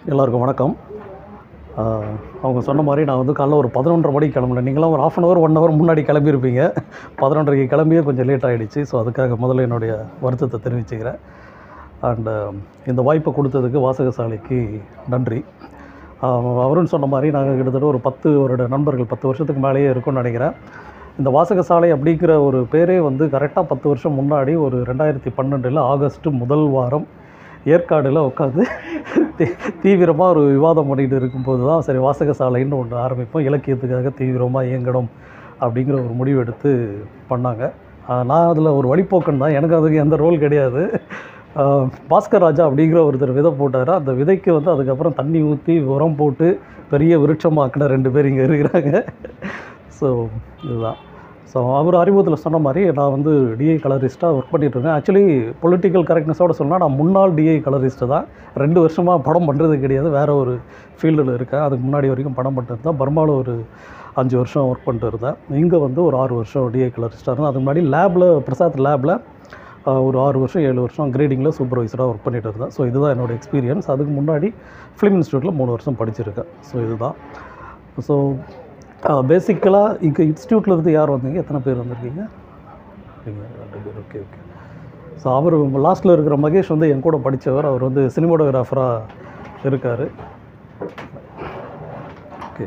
எல்லாருக்கும் வணக்கம் ஆஹ் அவங்க சொன்ன மாதிரி நான் வந்து காலைல ஒரு பதினொன்றரை மணிக்கு கிளம்புனேன் நீங்களாம் ஒரு half an hour one hour முன்னாடி கிளம்பியிருப்பீங்க பதினொன்றரைக்கு கிளம்பியே கொஞ்சம் லேட் ஆகிடுச்சு ஸோ அதுக்காக முதல்ல என்னுடைய வருத்தத்தை தெரிவிச்சுக்கிறேன் அண்டு இந்த வாய்ப்பை கொடுத்ததுக்கு வாசகசாலைக்கு நன்றி ஆஹ் அவரும் சொன்ன மாதிரி நாங்கள் கிட்டத்தட்ட ஒரு பத்து வருட நண்பர்கள் பத்து வருஷத்துக்கு மேலேயே இருக்கும்னு நினைக்கிறேன் இந்த வாசகசாலை அப்படிங்கிற ஒரு பேரே வந்து கரெக்டாக பத்து வருஷம் முன்னாடி ஒரு ரெண்டாயிரத்தி பன்னெண்டில் ஆகஸ்ட் முதல் வாரம் ஏற்காடில் உட்காந்து தீவிரமாக ஒரு விவாதம் பண்ணிட்டு இருக்கும்போது தான் சரி வாசகசாலைன்னு ஒன்று ஆரம்பிப்போம் இலக்கியத்துக்காக தீவிரமாக இயங்கணும் அப்படிங்கிற ஒரு முடிவு எடுத்து பண்ணாங்க ஆஹ் நான் அதில் ஒரு வழிப்போக்கன் தான் எனக்கு அதுக்கு எந்த ரோல் கிடையாது ஆஹ் பாஸ்கர் ராஜா அப்படிங்கிற ஒருத்தர் விதை போட்டார் அந்த விதைக்கு வந்து அதுக்கப்புறம் தண்ணி ஊற்றி உரம் போட்டு பெரிய விருட்சமாக்கின ரெண்டு பேர் இங்கே இருக்கிறாங்க ஸோ இதுதான் ஸோ அவர் அறிமுகத்தில் சொன்ன மாதிரி நான் வந்து டிஐ கலரிஸ்ட்டாக ஒர்க் பண்ணிட்டு இருக்கேன் ஆக்சுவலி பொலிட்டிக்கல் கரெக்ட்னஸோட சொன்னால் நான் முன்னாள் டிஐ கலரிஸ்ட்டு தான் ரெண்டு வருஷமாக படம் பண்ணுறது கிடையாது வேறு ஒரு ஃபீல்டில் இருக்கேன் அதுக்கு முன்னாடி வரைக்கும் படம் பண்ணிருந்தேன் பர்மாவில் ஒரு அஞ்சு வருஷம் ஒர்க் பண்ணிட்டு இருந்தேன் இங்கே வந்து ஒரு ஆறு வருஷம் டிஐ கலரிஸ்ட்டாக இருந்தேன் அதுக்கு முன்னாடி லேபில் பிரசாத் லேபில் ஒரு ஆறு வருஷம் ஏழு வருஷம் கிரேடிங்கில் சூப்பர்வைசராக ஒர்க் பண்ணிட்டு இருந்தேன் ஸோ இதுதான் என்னோடய எக்ஸ்பீரியன்ஸ் அதுக்கு முன்னாடி ஃபிலிம் இன்ஸ்டியூட்டில் மூணு வருஷம் படிச்சிருக்கேன் ஸோ இதுதான் ஸோ பேசிக்கலாக இங்கே இன்ஸ்டியூட்டில் இருந்து யார் வந்தீங்க எத்தனை பேர் வந்திருக்கீங்க நீங்க ரெண்டு பேர் ஓகே ஓகே ஸோ அவர் லாஸ்ட்டில் இருக்கிற மகேஷ் வந்து என் கூட படித்தவர் அவர் வந்து சினிமாட்டோகிராஃபராக இருக்கார் ஓகே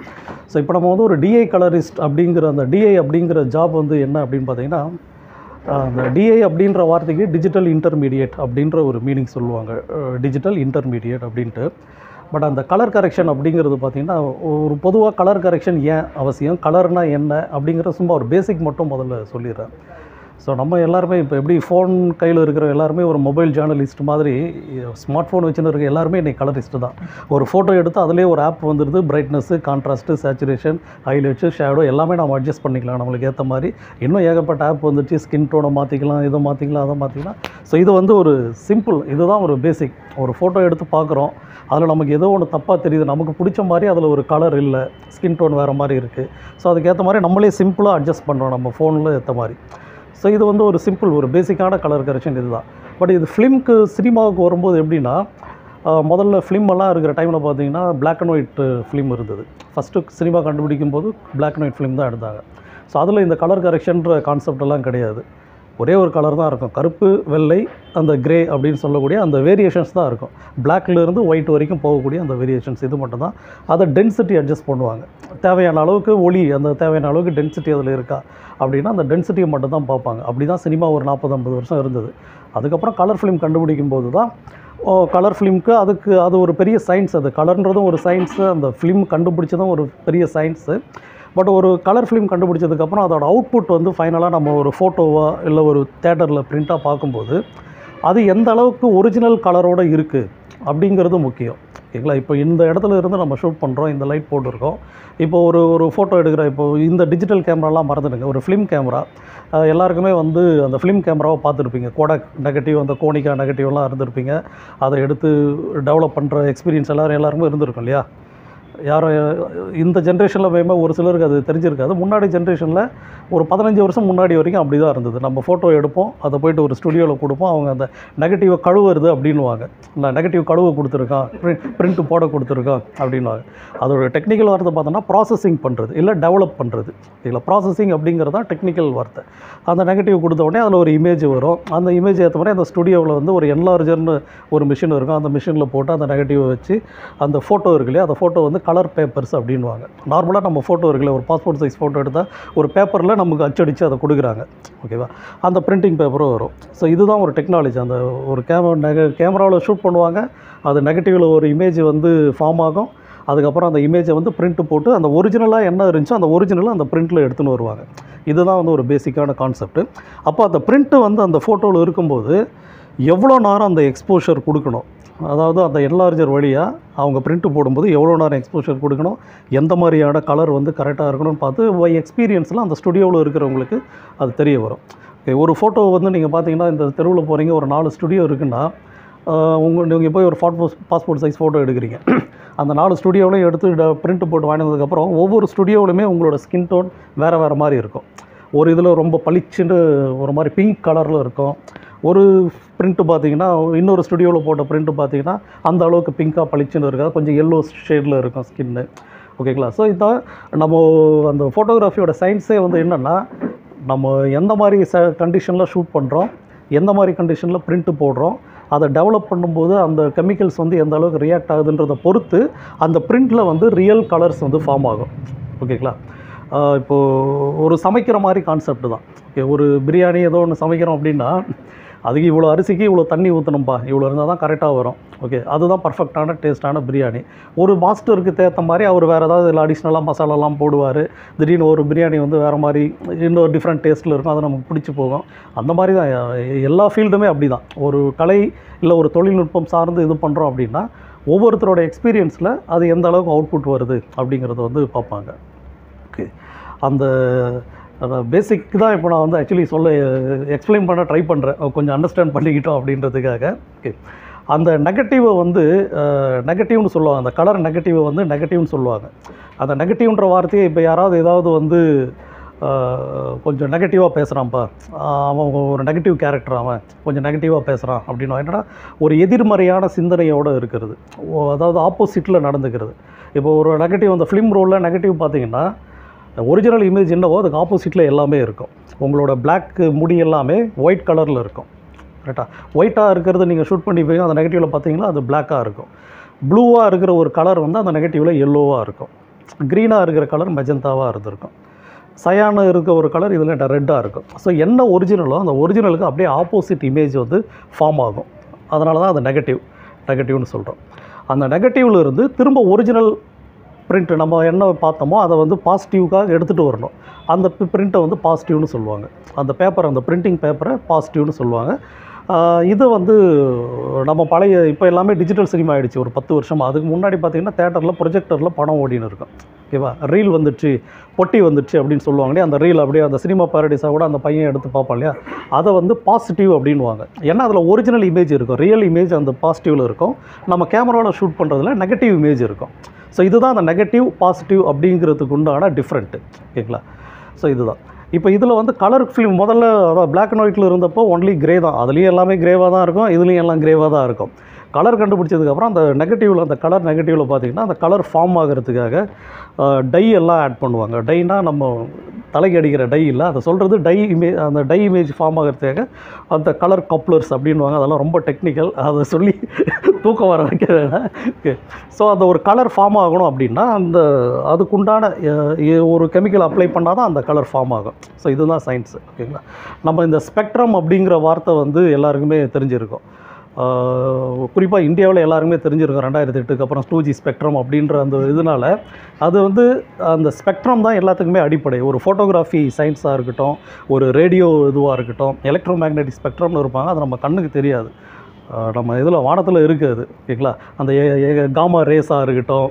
ஸோ இப்போ நம்ம வந்து ஒரு டிஐ கலரிஸ்ட் அப்படிங்கிற அந்த டிஐ அப்படிங்கிற ஜாப் வந்து என்ன அப்படின்னு பார்த்தீங்கன்னா ஆஹ் அந்த டிஐ அப்படின்ற வார்த்தைக்கு டிஜிட்டல் இன்டர்மீடியேட் அப்படின்ற ஒரு மீனிங் சொல்லுவாங்க டிஜிட்டல் இன்டர்மீடியேட் அப்படின்ட்டு பட் அந்த கலர் கரெக்ஷன் அப்படிங்கிறது பார்த்திங்கன்னா ஒரு பொதுவாக கலர் கரெக்ஷன் ஏன் அவசியம் கலர்னால் என்ன அப்படிங்கிற சும்மா ஒரு பேசிக் மட்டும் முதல்ல சொல்லிடுறேன் ஸோ நம்ம எல்லாருமே இப்போ எப்படி ஃபோன் கையில் இருக்கிற எல்லாருமே ஒரு மொபைல் ஜேர்னலிஸ்ட் மாதிரி ஸ்மார்ட் ஃபோன் வச்சுன்னு இருக்க எல்லாருமே இன்றைக்கி கலரிஸ்ட்டு தான் ஒரு ஃபோட்டோ எடுத்து அதிலே ஒரு ஆப் வந்துடுது brightness contrast saturation highlights shadow எல்லாமே நம்ம அட்ஜஸ்ட் பண்ணிக்கலாம் நம்மளுக்கு ஏற்ற மாதிரி இன்னும் ஏகப்பட்ட ஆப் வந்துச்சு ஸ்கின் டோனை மாற்றிக்கலாம் இதை மாற்றிக்கலாம் அதை மாற்றிக்கலாம் ஸோ இது வந்து ஒரு சிம்பிள் இதுதான் ஒரு பேசிக் ஒரு ஃபோட்டோ எடுத்து பார்க்குறோம் அதில் நமக்கு ஏதோ ஒன்று தப்பாக தெரியுது நமக்கு பிடிச்ச மாதிரி அதில் ஒரு கலர் இல்லை ஸ்கின் டோன் வேறு மாதிரி இருக்குது ஸோ அதுக்கேற்ற மாதிரி நம்மளே சிம்பிளாக அட்ஜஸ்ட் பண்ணுறோம் நம்ம ஃபோனில் ஏற்ற மாதிரி ஸோ இது வந்து ஒரு சிம்பிள் ஒரு பேசிக்கான கலர் கரெக்ஷன் இதுதான் பட் இது ஃபிலிம்க்கு சினிமாவுக்கு வரும்போது எப்படின்னா ஆஹ் முதல்ல ஃபிலிம் எல்லாம் இருக்கிற டைமில் பார்த்தீங்கன்னா Black அண்ட் ஒயிட் ஃபிலிம் இருந்தது ஃபஸ்ட்டு சினிமா கண்டுபிடிக்கும் போது Black அண்ட் ஒயிட் ஃபிலிம் தான் எடுத்தாங்க ஸோ அதில் இந்த கலர் கரெக்ஷன்ற கான்செப்ட் எல்லாம் கிடையாது ஒரே ஒரு கலர் தான் இருக்கும் கருப்பு வெள்ளை அந்த கிரே அப்படின்னு சொல்லக்கூடிய அந்த வேரியேஷன்ஸ் தான் இருக்கும் Blackல இருந்து ஒயிட் வரைக்கும் போகக்கூடிய அந்த வேரியேஷன்ஸ் இது மட்டும் தான் அதை டென்சிட்டி அட்ஜஸ்ட் பண்ணுவாங்க தேவையான அளவுக்கு ஒளி அந்த தேவையான அளவுக்கு டென்சிட்டி அதில் இருக்கா அப்படின்னா அந்த டென்சிட்டியை மட்டும் தான் பார்ப்பாங்க அப்படி தான் சினிமா ஒரு நாற்பது ஐம்பது வருஷம் இருந்தது அதுக்கப்புறம் கலர் ஃபிலிம் கண்டுபிடிக்கும் போது தான் கலர் ஃபிலிம்க்கு அதுக்கு அது ஒரு பெரிய சயின்ஸ் அது கலர்ன்றதும் ஒரு சயின்ஸு அந்த ஃபிலிம் கண்டுபிடிச்சதும் ஒரு பெரிய சயின்ஸு பட் ஒரு கலர் ஃபிலிம் கண்டுபிடிச்சதுக்கப்புறம் அதோட அவுட்புட் வந்து ஃபைனலாக நம்ம ஒரு ஃபோட்டோவா இல்லை ஒரு தேட்டரில் பிரிண்ட்டாக பார்க்கும்போது அது எந்த அளவுக்கு ஒரிஜினல் கலரோடு இருக்குது அப்படிங்கிறது முக்கியம் ஓகேங்களா இப்போ இந்த இடத்துல இருந்து நம்ம ஷூட் பண்ணுறோம் இந்த லைட் போட்டிருக்கோம் இப்போ ஒரு ஒரு ஃபோட்டோ எடுக்கிற இப்போ இந்த டிஜிட்டல் கேமராலாம் மறந்துடுங்க ஒரு ஃபிலிம் கேமரா எல்லாருக்குமே வந்து அந்த ஃபிலிம் கேமராவை பார்த்துருப்பீங்க கோடாக் நெகட்டிவ் அந்த கோனிகா நெகட்டிவ்லாம் இருந்திருப்பீங்க அதை எடுத்து டெவலப் பண்ணுற எக்ஸ்பீரியன்ஸ் எல்லோரும் எல்லாருமே இருந்திருக்கும் இல்லையா யாரும் இந்த ஜென்ரேஷனில் வேணுமா ஒரு சிலருக்கு அது தெரிஞ்சிருக்காது முன்னாடி ஜென்ரேஷனில் ஒரு பதினஞ்சு வருஷம் முன்னாடி வரைக்கும் அப்படி தான் இருந்தது நம்ம ஃபோட்டோ எடுப்போம் அதை போயிட்டு ஒரு ஸ்டுடியோவில் கொடுப்போம் அவங்க அந்த நெகட்டிவை கழுவுறது அப்படின்னுவாங்க இல்லை நெகட்டிவ் கழுவ கொடுத்துருக்கான் பிரிண்ட் பிரிண்ட்டு போட கொடுத்துருக்கான் அப்படின்வாங்க அதோட டெக்னிக்கல் வார்த்தை பார்த்தோன்னா ப்ராசஸிங் பண்ணுறது இல்லை டெவலப் பண்ணுறது இல்லை ப்ராசஸிங் அப்படிங்கிறது தான் டெக்னிக்கல் வார்த்தை அந்த நெகட்டிவ் கொடுத்த உடனே அதில் ஒரு இமேஜ் வரும் அந்த இமேஜ் ஏற்ற மாதிரி அந்த ஸ்டுடியோவில் வந்து ஒரு என்லார்ஜர்னு ஒரு மிஷின் இருக்கும் அந்த மிஷினில் போட்டு அந்த நெகட்டிவை வச்சு அந்த ஃபோட்டோ இருக்கு இல்லையா அந்த ஃபோட்டோ வந்து கலர் பேப்பர்ஸ் அப்படின்வாங்க நார்மலாக நம்ம ஃபோட்டோ இருக்குல்ல ஒரு பாஸ்போர்ட் சைஸ் ஃபோட்டோ எடுத்தால் ஒரு பேப்பரில் நமக்கு அச்சடித்து அதை கொடுக்குறாங்க ஓகேவா அந்த பிரிண்டிங் பேப்பரும் வரும் ஸோ இதுதான் ஒரு டெக்னாலஜி அந்த ஒரு கேமரா நெக கேமராவில் ஷூட் பண்ணுவாங்க அது நெகட்டிவில் ஒரு இமேஜ் வந்து ஃபார்ம் ஆகும் அதுக்கப்புறம் அந்த இமேஜை வந்து பிரிண்ட் போட்டு அந்த ஒரிஜினலாக என்ன இருந்துச்சோ அந்த ஒரிஜினலாக அந்த பிரிண்ட்டில் எடுத்துன்னு வருவாங்க இதுதான் வந்து ஒரு பேசிக்கான கான்செப்ட் அப்போ அந்த பிரிண்ட்டு வந்து அந்த ஃபோட்டோவில் இருக்கும்போது எவ்வளோ நேரம் அந்த எக்ஸ்போஷர் கொடுக்கணும் அதாவது அந்த என்லார்ஜர் வழியாக அவங்க பிரிண்ட்டு போடும்போது எவ்வளோ நேரம் எக்ஸ்போஷர் கொடுக்கணும் எந்த மாதிரியான கலர் வந்து கரெக்டாக இருக்கணும்னு பார்த்து பை எக்ஸ்பீரியன்ஸில் அந்த ஸ்டுடியோவில் இருக்கிறவங்களுக்கு அது தெரிய வரும் Okay, ஒரு ஃபோட்டோ வந்து நீங்கள் பார்த்தீங்கன்னா இந்த தெருவில் போகிறீங்க ஒரு நாலு ஸ்டுடியோ இருக்குன்னா உங்கள் நீங்கள் போய் ஒரு பாஸ்போர்ட் பாஸ்போர்ட் சைஸ் ஃபோட்டோ எடுக்கிறீங்க அந்த நாலு ஸ்டுடியோவிலையும் எடுத்து பிரிண்ட் போட்டு வாங்கினதுக்கப்புறம் ஒவ்வொரு ஸ்டுடியோவிலுமே உங்களோட ஸ்கின் டோன் வேறு வேறு மாதிரி இருக்கும் ஒரு இதில் ரொம்ப பளிச்சுன்னு ஒரு மாதிரி பிங்க் கலரில் இருக்கும் ஒரு பிரிண்ட்டு பார்த்தீங்கன்னா இன்னொரு ஸ்டுடியோவில் போட்ட பிரிண்ட்டு பார்த்தீங்கன்னா அந்த அளவுக்கு பிங்காக பளிச்சுன்னு இருக்காது கொஞ்சம் எல்லோ ஷேடில் இருக்கும் ஸ்கின்னு ஓகேங்களா ஸோ இதான் நம்ம அந்த ஃபோட்டோகிராஃபியோட சயின்ஸே வந்து என்னென்னா நம்ம எந்த மாதிரி ச கண்டிஷனில் ஷூட் பண்ணுறோம் எந்த மாதிரி கண்டிஷனில் பிரிண்ட்டு போடுறோம் அதை டெவலப் பண்ணும்போது அந்த கெமிக்கல்ஸ் வந்து எந்த அளவுக்கு ரியாக்ட் ஆகுதுன்றதை பொறுத்து அந்த பிரிண்டில் வந்து ரியல் கலர்ஸ் வந்து ஃபார்ம் ஆகும் ஓகேங்களா ஆஹ் இப்போ ஒரு சமைக்கிற மாதிரி கான்செப்ட் தான் ஓகே ஒரு பிரியாணி ஏதோ ஒன்று சமைக்கிறோம் அப்படின்னா அதுக்கு இவ்வளோ அரிசிக்கு இவ்வளோ தண்ணி ஊற்றணும்ப்பா இவ்வளோ இருந்தால் தான் கரெக்டாக வரும் ஓகே அதுதான் பர்ஃபெக்டான டேஸ்ட்டான பிரியாணி ஒரு மாஸ்டருக்கு தேத்த மாதிரி அவர் வேறு ஏதாவது இதில் அடிஷ்னலாக மசாலாலாம் போடுவார் திடீர்னு ஒரு பிரியாணி வந்து வேறு மாதிரி இன்னொரு டிஃப்ரெண்ட் டேஸ்ட்டில் இருக்கும் அது நமக்கு பிடிச்சி போகும் அந்த மாதிரி தான் எ- எல்லா ஃபீல்டுமே அப்படி தான் ஒரு கலை இல்லை ஒரு தொழில்நுட்பம் சார்ந்து இது பண்ணுறோம் அப்படின்னா ஒவ்வொருத்தரோட எக்ஸ்பீரியன்ஸில் அது எந்த அளவுக்கு அவுட்புட் வருது அப்படிங்கிறத வந்து பார்ப்பாங்க ஓகே அந்த பேசிக் தான் இப்போ நான் வந்து ஆக்சுவலி சொல்ல எக்ஸ்பிளைன் பண்ண ட்ரை பண்ணுறேன் கொஞ்சம் அண்டர்ஸ்டாண்ட் பண்ணிக்கிட்டோம் அப்படின்றதுக்காக ஓகே அந்த நெகட்டிவை வந்து நெகட்டிவ்னு சொல்லுவாங்க அந்த கலர் நெகட்டிவை வந்து நெகட்டிவ்னு சொல்லுவாங்க அந்த நெகட்டிவ்ன்ற வார்த்தையை இப்போ யாராவது ஏதாவது வந்து அஹ், கொஞ்சம் நெகட்டிவாக பேசுகிறான்ப்பா அவன் ஒரு நெகட்டிவ் கேரக்டர் அவன் கொஞ்சம் நெகட்டிவாக பேசுகிறான் அப்படின்னு என்னன்னா ஒரு எதிர்மறையான சிந்தனையோடு இருக்கிறது ஓ, அதாவது ஆப்போசிட்டில் நடந்துக்கிறது இப்போ ஒரு நெகட்டிவ் அந்த ஃபிலிம் ரோலில் நெகட்டிவ் பார்த்தீங்கன்னா ஒரிஜினல் இமேஜ் என்னவோ அதுக்கு ஆப்போசிட்டில் எல்லாமே இருக்கும் உங்களோட Black முடி எல்லாமே ஒயிட் கலரில் இருக்கும் கரெக்டாக ஒயிட்டாக இருக்கிறது நீங்கள் ஷூட் பண்ணி போய் அந்த நெகட்டிவில் பார்த்தீங்கன்னா அது பிளாக்காக இருக்கும் ப்ளூவாக இருக்கிற ஒரு கலர் வந்து அந்த நெகட்டிவில் எல்லோவாக இருக்கும் க்ரீனாக இருக்கிற கலர் மெஜந்தாவாக இருந்திருக்கும் சயானு இருக்க ஒரு கலர் இதில் ரெட்டாக இருக்கும் ஸோ என்ன ஒரிஜினலோ அந்த ஒரிஜினலுக்கு அப்படியே ஆப்போசிட் இமேஜ் வந்து ஃபார்ம் ஆகும் அதனால தான் அது நெகட்டிவ் நெகட்டிவ்னு சொல்கிறோம் அந்த நெகட்டிவ்ல இருந்து திரும்ப ஒரிஜினல் பிரிண்ட் நம்ம என்ன பார்த்தோமோ அதை வந்து பாசிட்டிவ்காக எடுத்துகிட்டு வரணும் அந்த பிரிண்ட்டை வந்து பாசிட்டிவ்னு சொல்லுவாங்க அந்த பேப்பர் அந்த பிரிண்டிங் பேப்பரை பாசிட்டிவ்னு சொல்லுவாங்க ஆஹ் இது வந்து நம்ம பழைய இப்போ எல்லாமே டிஜிட்டல் சினிமா ஆயிடுச்சு ஒரு பத்து வருஷமா அதுக்கு முன்னாடி பார்த்தீங்கன்னா தேட்டரில் ப்ரொஜெக்டரில் படம் ஓடின்னு இருக்கும் ஓகேவா ரீல் வந்துடுச்சு பொட்டி வந்துடுச்சு அப்படின்னு சொல்லுவாங்க இல்லையா அந்த ரீல் அப்படியே அந்த சினிமா பாரடிஸாக கூட அந்த பையன் எடுத்து பார்ப்பான் இல்லையா அதை வந்து பாசிட்டிவ் அப்படின்வாங்க ஏன்னா அதில் ஒரிஜினல் இமேஜ் இருக்கும் ரியல் இமேஜ் அந்த பாசிட்டிவில் இருக்கும் நம்ம கேமராவில் ஷூட் பண்ணுறதுல நெகட்டிவ் இமேஜ் இருக்கும் ஸோ இதுதான் அந்த நெகட்டிவ் பாசிட்டிவ் அப்படிங்கிறதுக்கு உண்டான டிஃப்ரெண்ட்டு ஓகேங்களா ஸோ இதுதான் இப்போ இதில் வந்து கலர் ஃபிலிம் முதல்ல அதாவது பிளாக் அண்ட் ஒயிட்டில் இருந்தப்போ ஒன்லி கிரே தான் அதுலேயும் எல்லாமே கிரேவாக தான் இருக்கும் இதுலேயும் எல்லாம் கிரேவாக தான் இருக்கும் கலர் கண்டுபிடிச்சதுக்கப்புறம் அந்த நெகட்டிவில் அந்த கலர் நெகட்டிவில் பார்த்தீங்கன்னா அந்த கலர் ஃபார்ம் ஆகிறதுக்காக டை எல்லாம் ஆட் பண்ணுவாங்க டைனா நம்ம தலைக்கு அடிக்கிற டை இல்லை அதை சொல்கிறது டை இமேஜ் அந்த டை இமேஜ் ஃபார்ம் ஆகிறதுக்காக அந்த கலர் கப்ளர்ஸ் அப்படின்வாங்க அதெல்லாம் ரொம்ப டெக்னிக்கல் அதை சொல்லி தூக்கம் வர வைக்க வேணாம் ஓகே ஸோ அந்த ஒரு கலர் ஃபார்ம் ஆகணும் அப்படின்னா அந்த அதுக்குண்டான அஹ், இ- ஒரு கெமிக்கல் அப்ளை பண்ணால் தான் அந்த கலர் ஃபார்ம் ஆகும் ஸோ இதுதான் சயின்ஸ் ஓகேங்களா நம்ம இந்த ஸ்பெக்ட்ரம் அப்படிங்கிற வார்த்தை வந்து எல்லாருக்குமே தெரிஞ்சிருக்கும் குறிப்பாக இந்தியாவில் எல்லாருமே தெரிஞ்சிருக்கும் ரெண்டாயிரத்தி எட்டுக்கு அப்புறம் டூ ஜி ஸ்பெக்ட்ரம் அப்படின்ற அந்த இதனால அது வந்து அந்த ஸ்பெக்ட்ரம் தான் எல்லாத்துக்குமே அடிப்படை ஒரு ஃபோட்டோகிராஃபி சயின்ஸாக இருக்கட்டும் ஒரு ரேடியோ இதுவாக இருக்கட்டும் எலக்ட்ரோ மேக்னெட்டிக் ஸ்பெக்ட்ரம்னு இருப்பாங்க அது நம்ம கண்ணுக்கு தெரியாது அஹ் நம்ம இதில் வானத்தில் இருக்குது ஓகேங்களா அந்த ஏ- ஏ- காமா ரேஸாக இருக்கட்டும்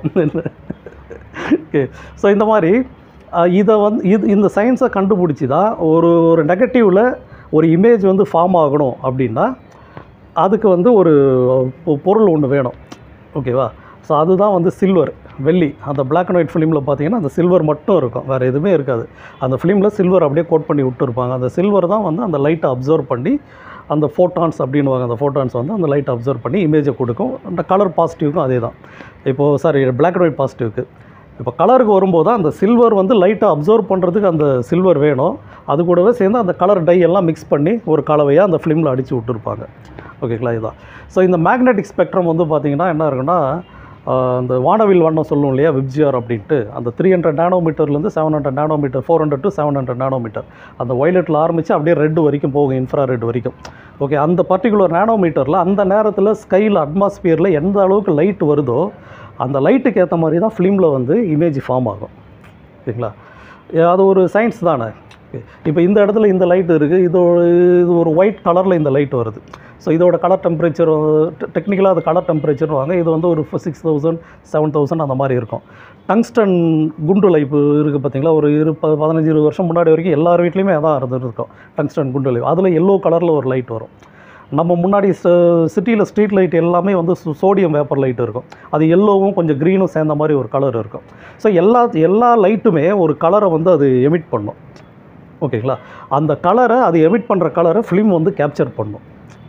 ஓகே ஸோ இந்த மாதிரி அஹ், இதை வந்து இது இந்த சயின்ஸை கண்டுபிடிச்சி தான் ஒரு ஒரு நெகட்டிவில் ஒரு இமேஜ் வந்து ஃபார்ம் ஆகணும் அப்படின்னா அதுக்கு வந்து ஒரு பொ- பொருள் ஒன்று வேணும் ஓகேவா ஸோ அதுதான் வந்து சில்வர் வெள்ளி அந்த Black அண்ட் ஒயிட் ஃபிலிமில் பார்த்தீங்கன்னா அந்த சில்வர் மட்டும் இருக்கும் வேறு எதுவுமே இருக்காது அந்த ஃபிலிமில் சில்வர் அப்படியே கோட் பண்ணி விட்டுருப்பாங்க அந்த சில்வர் தான் வந்து அந்த லைட்டை அப்சர்வ் பண்ணி அந்த ஃபோட்டான்ஸ் அப்படின்னுவாங்க அந்த ஃபோட்டான்ஸ் வந்து அந்த லைட்டை அப்சர்வ் பண்ணி இமேஜை கொடுக்கும் அந்த கலர் பாசிட்டிவ்க்கும் அதே தான் இப்போது சாரி Black அண்ட் ஒயிட் பாசிட்டிவ்க்கு இப்போ கலருக்கு வரும்போது தான் அந்த சில்வர் வந்து லைட்டை அப்சர்வ் பண்ணுறதுக்கு அந்த சில்வர் வேணும் அது கூடவே சேர்ந்து அந்த கலர் டை எல்லாம் மிக்ஸ் பண்ணி ஒரு கலவையாக அந்த ஃபிலிமில் அடித்து விட்டுருப்பாங்க ஓகேங்களா இதுதான் ஸோ இந்த மேக்னெட்டிக் ஸ்பெக்ட்ரம் வந்து பார்த்திங்கன்னா என்ன இருக்குன்னா ஆஹ், இந்த வானவில் வண்ணம் சொல்லுவோம் இல்லையா விப்ஜிஆர் அப்படின்ட்டு அந்த த்ரீ ஹண்ட்ரட் நானோமீட்டர்லேருந்து seven hundred nanometre four hundred to seven hundred nanometre அந்த ஒய்லெட்டில் ஆரம்பித்து அப்படியே ரெட் வரைக்கும் போகும் இன்ஃப்ரா ரெட் வரைக்கும் ஓகே அந்த பர்டிகுலர் நானோமீட்டரில் அந்த நேரத்தில் ஸ்கையில் அட்மாஸ்பியரில் எந்த அளவுக்கு லைட் வருதோ அந்த லைட்டுக்கு ஏற்ற மாதிரி தான் ஃபிலிமில் வந்து இமேஜ் ஃபார்ம் ஆகும் ஓகேங்களா ஏ, அது ஒரு சயின்ஸ் தானே இப்போ இந்த இடத்துல இந்த லைட் இருக்குது இது ஒரு இது ஒரு ஒயிட் கலரில் இந்த லைட் வருது ஸோ இதோட கலர் டெம்பரேச்சர் டெக்னிக்கலாக அது கலர் டெம்பரேச்சர் வாங்க இது வந்து ஒரு சிக்ஸ் தௌசண்ட் செவன் தௌசண்ட் அந்த மாதிரி இருக்கும் டங்ஸ்டன் குண்டு லைப்பு இருக்குது பார்த்தீங்களா ஒரு இரு ப- பதினஞ்சு இருபது வருஷம் முன்னாடி வரைக்கும் எல்லார் வீட்லேயுமே அதான் இருந்துட்டு இருக்கும் டங்ஸ்டன் குண்டு லைப் அதில் எல்லோ கலரில் ஒரு லைட் வரும் நம்ம முன்னாடி சிட்டியில் ஸ்ட்ரீட் லைட் எல்லாமே வந்து சோடியம் வேப்பர் லைட் இருக்கும் அது எல்லோவும் கொஞ்சம் க்ரீனும் சேர்ந்த மாதிரி ஒரு கலர் இருக்கும் ஸோ எல்லா எல்லா லைட்டுமே ஒரு கலரை வந்து அது எமிட் பண்ணும் ஓகேங்களா அந்த கலரை அது எமிட் பண்ணுற கலரை ஃபிலிம் வந்து கேப்சர் பண்ணும்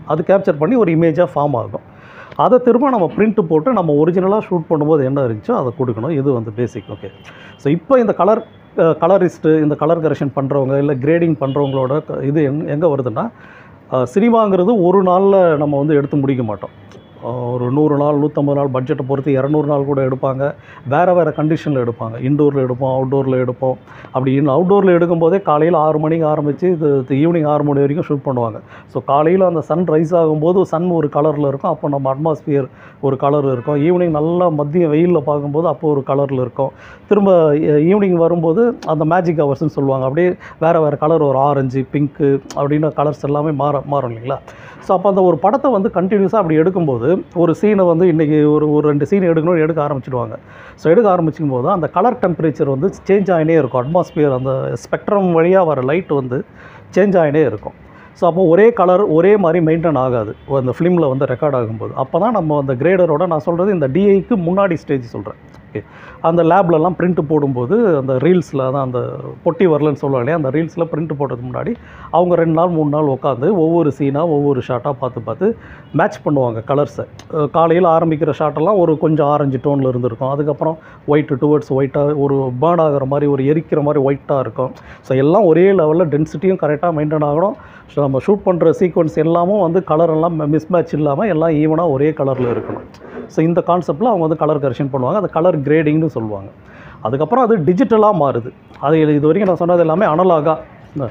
அது கேப்சர் பண்ணி ஒரு இமேஜாக ஃபார்ம் ஆகும் அதை திரும்ப நம்ம பிரிண்ட் போட்டு நம்ம ஒரிஜினலாக ஷூட் பண்ணும்போது என்ன இருந்துச்சோ அதை கொடுக்கணும் இது வந்து பேசிக் ஓகே ஸோ இப்போ இந்த கலர் கலரிஸ்ட்டு இந்த கலர் கரெக்ஷன் பண்ணுறவங்க இல்லை கிரேடிங் பண்ணுறவங்களோட இது எங் எங்கே வருதுன்னா அஹ், சினிமாங்கிறது ஒரு நாளில் நம்ம வந்து எடுத்து முடிக்க மாட்டோம் அஹ், ஒரு நூறு நாள் நூற்றம்பது நாள் பட்ஜெட்டை பொறுத்து இரநூறு நாள் கூட எடுப்பாங்க வேறு வேறு கண்டிஷனில் எடுப்பாங்க இன்டோரில் எடுப்போம் அவுட்டோரில் எடுப்போம் அப்படி அவுட்டோரில் எடுக்கும்போதே காலையில் ஆறு மணிக்கு ஆரம்பித்து இது ஈவினிங் ஆறு மணி வரைக்கும் ஷூட் பண்ணுவாங்க ஸோ காலையில் அந்த சன் ரைஸ் ஆகும்போது சன் ஒரு கலரில் இருக்கும் அப்போ நம்ம அட்மாஸ்பியர் ஒரு கலர் இருக்கும் ஈவினிங் நல்லா மதியம் வெயிலில் பார்க்கும்போது அப்போ ஒரு கலரில் இருக்கும் திரும்ப ஈவினிங் வரும்போது அந்த மேஜிக் ஹவர்ஸ்னு சொல்லுவாங்க அப்படியே வேறு வேறு கலர் ஒரு ஆரஞ்சு பிங்க்கு அப்படின்னு கலர்ஸ் எல்லாமே மாற மாறும் இல்லைங்களா ஸோ அப்போ அந்த ஒரு படத்தை வந்து கண்டினியூஸாக அப்படி எடுக்கும்போது ஒரு சீனை வந்து இன்றைக்கி ஒரு ஒரு ரெண்டு சீன் எடுக்கணும்னு எடுக்க ஆரம்பிச்சிடுவாங்க ஸோ எடுக்க ஆரம்பிக்கும் போது அந்த கலர் டெம்பரேச்சர் வந்து சேஞ்ச் ஆகினே இருக்கும் அட்மாஸ்பியர் அந்த ஸ்பெக்ட்ரம் வழியாக வர லைட் வந்து சேஞ்ச் ஆகினே இருக்கும் ஸோ அப்போ ஒரே கலர் ஒரே மாதிரி மெயின்டைன் ஆகாது அந்த ஃபிலிமில் வந்து ரெக்கார்ட் ஆகும்போது அப்போ தான் நம்ம அந்த கிரேடரோட நான் சொல்கிறது இந்த டிஐக்கு முன்னாடி ஸ்டேஜ் சொல்கிறேன் ஓகே அந்த லேப்லலாம் பிரிண்ட் போடும்போது அந்த ரீல்ஸில் தான் அந்த பொட்டி வரலன்னு சொல்லுவாங்க இல்லையா அந்த ரீல்ஸில் பிரிண்ட் போடுறதுக்கு முன்னாடி அவங்க ரெண்டு நாள் மூணு நாள் உட்காந்து ஒவ்வொரு சீனாக ஒவ்வொரு ஷாட்டாக பார்த்து பார்த்து மேட்ச் பண்ணுவாங்க கலர்ஸை காலையில் ஆரம்பிக்கிற ஷாட்டெல்லாம் ஒரு கொஞ்சம் ஆரஞ்சு டோனில் இருந்திருக்கும் அதுக்கப்புறம் ஒயிட் டுவர்ட்ஸ் ஒயிட்டாக ஒரு பேர்ன் ஆகிற மாதிரி ஒரு எரிக்கிற மாதிரி ஒயிட்டாக இருக்கும் ஸோ எல்லாம் ஒரே லெவலில் டென்சிட்டியும் கரெக்டாக மெயின்டைன் ஆகணும் ஸோ நம்ம ஷூட் பண்ணுற சீக்வன்ஸ் எல்லாமும் வந்து கலர் எல்லாம் மிஸ் மேட்ச் இல்லாமல் எல்லாம் ஈவனாக ஒரே கலரில் இருக்கணும் ஸோ இந்த கான்செப்டில் அவங்க வந்து கலர் கரெக்ஷன் பண்ணுவாங்க அது கலர் கிரேடிங்னு சொல்லுவாங்க அதுக்கப்புறம் அது டிஜிட்டலாக மாறுது அது இது இது வரைக்கும் நான் சொன்னது எல்லாமே அனலாகாக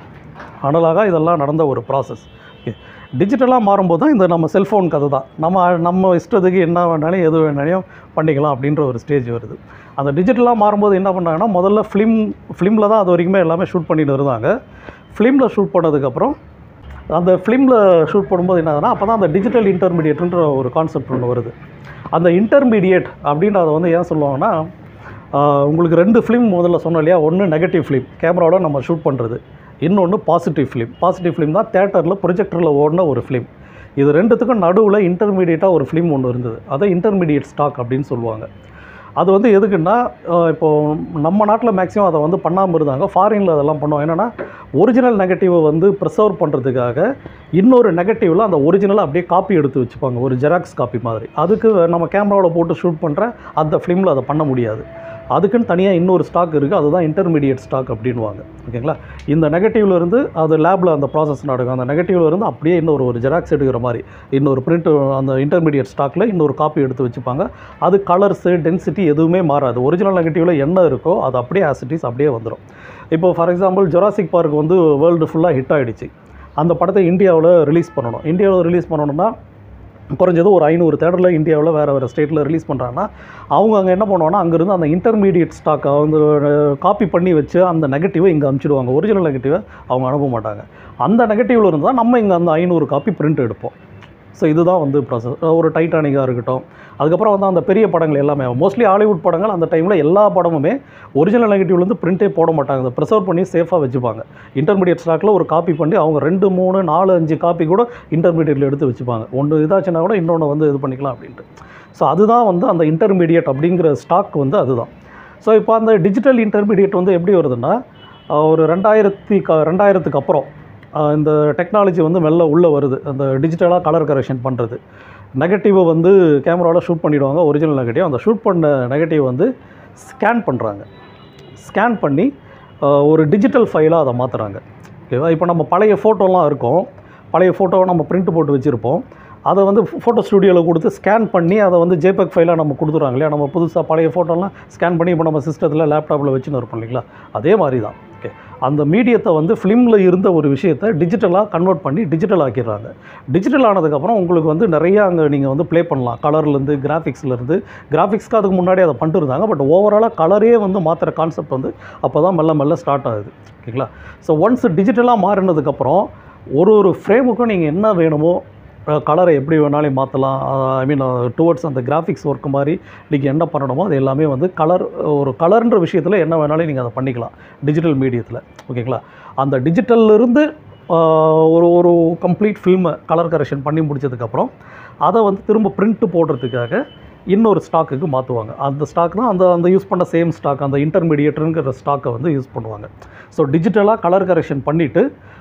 அனலாக இதெல்லாம் நடந்த ஒரு ப்ராசஸ் டிஜிட்டலாக மாறும்போது தான் இந்த நம்ம செல்ஃபோன் கதை தான் நம்ம நம்ம இஷ்டத்துக்கு என்ன வேணாலும் எது வேணாலும் பண்ணிக்கலாம் அப்படின்ற ஒரு ஸ்டேஜ் வருது அந்த டிஜிட்டலாக மாறும்போது என்ன பண்ணாங்கன்னா முதல்ல ஃபிலிம் ஃபிலிமில் தான் அது வரைக்குமே எல்லாமே ஷூட் பண்ணிட்டு இருந்தாங்க ஃபிலிமில் ஷூட் பண்ணதுக்கப்புறம் அந்த ஃபிலிமில் ஷூட் பண்ணும்போது என்ன ஆகுதுன்னா அப்போ தான் அந்த டிஜிட்டல் இன்டர்மீடியேட்ன்ற ஒரு கான்செப்ட் ஒன்று வருது அந்த இன்டர்மீடியேட் அப்படின்றத வந்து ஏன் சொல்லுவாங்கன்னா ஆஹ், உங்களுக்கு ரெண்டு ஃபிலிம் முதல்ல சொன்னோம் இல்லையா ஒன்று நெகட்டிவ் ஃபிலிம் கேமராவோட நம்ம ஷூட் பண்ணுறது இன்னொன்று பாசிட்டிவ் ஃபிலிம் பாசிட்டிவ் ஃபிலிம் தான் தேட்டரில் ப்ரொஜெக்டரில் ஓடின ஒரு ஃபிலிம் இது ரெண்டுத்துக்கும் நடுவில் இன்டர்மீடியேட்டாக ஒரு ஃபிலிம் ஒன்று இருந்தது அதை இன்டர்மீடியேட் ஸ்டாக் அப்படின்னு சொல்லுவாங்க அது வந்து எதுக்குன்னா அஹ், இப்போ நம்ம நாட்டில் மேக்ஸிமம் அதை வந்து பண்ணாமல் இருந்தாங்க ஃபாரினில் அதெல்லாம் பண்ணுவாங்க என்னென்னா ஒரிஜினல் நெகட்டிவை வந்து ப்ரிசர்வ் பண்ணுறதுக்காக இன்னொரு நெகட்டிவில் அந்த ஒரிஜினலை அப்படியே காப்பி எடுத்து வச்சுப்பாங்க ஒரு ஜெராக்ஸ் காப்பி மாதிரி அதுக்கு நம்ம கேமராவில் போட்டு ஷூட் பண்ணுற அந்த ஃபிலிமில் அதை பண்ண முடியாது அதுக்குன்னு தனியாக இன்னொரு ஸ்டாக் இருக்குது அதுதான் இன்டர்மீடியட் ஸ்டாக் அப்படின்வாங்க ஓகேங்களா இந்த நெகட்டிவ்ல இருந்து அது லேபில் அந்த ப்ராசஸ் நடக்கும் அந்த நெகட்டிவ்ல இருந்து அப்படியே இன்னொரு ஒரு ஜெராக்ஸ் எடுக்கிற மாதிரி இன்னொரு பிரிண்ட் அந்த இன்டர்மீடியட் ஸ்டாக்கில் இன்னொரு காப்பி எடுத்து வச்சுப்பாங்க அது கலர்ஸு டென்சிட்டி எதுவுமே மாறாது ஒரிஜினல் நெகட்டிவ்ல என்ன இருக்கோ அது அப்படியே ஆசிட்டிஸ் அப்படியே வந்துடும் இப்போ ஃபார் எக்ஸாம்பிள் ஜொராசிக் பார்க் வந்து வேர்ல்டு ஃபுல்லாக ஹிட் ஆகிடுச்சு அந்த படத்தை இந்தியாவில் ரிலீஸ் பண்ணணும் இந்தியாவில் ரிலீஸ் பண்ணணும்னா குறைஞ்சது ஒரு ஐநூறு தேட்டரில் இந்தியாவில் வேறு வேறு ஸ்டேட்டில் ரிலீஸ் பண்ணுறாங்கன்னா அவங்க அங்கே என்ன பண்ணுவாங்கன்னா அங்கேருந்து அந்த இன்டர்மீடியட் ஸ்டாக்கை வந்து காப்பி பண்ணி வச்சு அந்த நெகட்டிவை இங்கே அனுப்பிச்சிடுவாங்க ஒரிஜினல் நெகட்டிவை அவங்க அனுப்ப மாட்டாங்க அந்த நெகட்டிவில் இருந்தால் நம்ம இங்கே அந்த ஐநூறு காப்பி பிரிண்ட் எடுப்போம் ஸோ இதுதான் வந்து ப்ராசஸ் ஒரு டைட்டானிக்காக இருக்கட்டும் அதுக்கப்புறம் வந்து அந்த பெரிய படங்கள் எல்லாமே மோஸ்ட்லி ஹாலிவுட் படங்கள் அந்த டைமில் எல்லா படமுமே ஒரிஜினல் நெகட்டிவ்லேருந்து பிரிண்டே போட மாட்டாங்க அதை ப்ரிசர்வ் பண்ணி சேஃபாக வச்சுப்பாங்க இன்டர்மீடியட் ஸ்டாக்கில் ஒரு காப்பி பண்ணி அவங்க ரெண்டு மூணு நாலு அஞ்சு காப்பி கூட இன்டர்மீடியட்டில் எடுத்து வச்சுப்பாங்க ஒன்று இதாச்சுன்னா கூட இன்னொன்று வந்து இது பண்ணிக்கலாம் அப்படின்ட்டு ஸோ அதுதான் வந்து அந்த இன்டர்மீடியட் அப்படிங்கிற ஸ்டாக் வந்து அதுதான் ஸோ இப்போ அந்த டிஜிட்டல் இன்டர்மீடியட் வந்து எப்படி வருதுன்னா அஹ் ஒரு ரெண்டாயிரத்தி க ரெண்டாயிரத்துக்கு அப்புறம் அஹ் இந்த டெக்னாலஜி வந்து மெல்ல உள்ளே வருது அந்த டிஜிட்டலாக கலர் கரெக்ஷன் பண்ணுறது நெகட்டிவை வந்து கேமராவில் ஷூட் பண்ணிடுவாங்க ஒரிஜினல் நெகட்டிவ் அந்த ஷூட் பண்ண நெகட்டிவ் வந்து ஸ்கேன் பண்ணுறாங்க ஸ்கேன் பண்ணி அஹ், ஒரு டிஜிட்டல் ஃபைலாக அதை மாற்றுறாங்க ஓகேவா இப்போ நம்ம பழைய ஃபோட்டோலாம் இருக்கும் பழைய ஃபோட்டோவை நம்ம பிரிண்ட் போட்டு வச்சுருப்போம் அதை வந்து ஃபோட்டோ ஸ்டுடியோவில் கொடுத்து ஸ்கேன் பண்ணி அதை வந்து ஜேபெக் ஃபைலாக நம்ம கொடுத்துறாங்க இல்லையா நம்ம புதுசாக பழைய ஃபோட்டோலாம் ஸ்கேன் பண்ணி இப்போ நம்ம சிஸ்டத்தில் லேப்டாப்பில் வச்சுன்னு இருப்போம் இல்லைங்களா அதே மாதிரி தான் ஓகே அந்த மீடியத்தை வந்து ஃபிலிமில் இருந்த ஒரு விஷயத்தை டிஜிட்டலாக கன்வெர்ட் பண்ணி டிஜிட்டல் ஆக்கிடுறாங்க டிஜிட்டல் ஆனதுக்கப்புறம் உங்களுக்கு வந்து நிறைய அங்கே நீங்கள் வந்து ப்ளே பண்ணலாம் கலர்லேருந்து கிராஃபிக்ஸ்லேருந்து கிராஃபிக்ஸ்க்கு அதுக்கு முன்னாடி அதை பண்ணிட்டு இருந்தாங்க பட் ஓவராலாக கலரே வந்து மாற்றுற கான்செப்ட் வந்து அப்போ தான் மெல்ல மெல்ல ஸ்டார்ட் ஆகுது ஓகேங்களா ஸோ ஒன்ஸ் டிஜிட்டலாக மாறினதுக்கப்புறம் ஒரு ஒரு ஃப்ரேமுக்கும் நீங்கள் என்ன வேணுமோ கலரை எப்படி வேணாலும் மாற்றலாம் ஐ மீன் டுவர்ட்ஸ் அந்த கிராஃபிக்ஸ் ஒர்க் மாதிரி நீங்கள் என்ன பண்ணணுமோ அது எல்லாமே வந்து கலர் ஒரு கலர்ன்ற விஷயத்தில் என்ன வேணாலும் நீங்கள் அதை பண்ணிக்கலாம் டிஜிட்டல் மீடியத்தில் ஓகேங்களா அந்த டிஜிட்டல்ல இருந்து ஆஹ், ஒரு ஒரு கம்ப்ளீட் ஃபில்மை கலர் கரெக்ஷன் பண்ணி முடிச்சதுக்கப்புறம் அதை வந்து திரும்ப பிரிண்ட் போடுறதுக்காக இன்னொரு ஸ்டாக்குக்கு மாற்றுவாங்க அந்த ஸ்டாக் தான் அந்த அந்த யூஸ் பண்ண சேம் ஸ்டாக் அந்த இன்டர்மீடியேட்டருங்கிற ஸ்டாக்கை வந்து யூஸ் பண்ணுவாங்க ஸோ டிஜிட்டலாக கலர் கரெக்ஷன் பண்ணிவிட்டு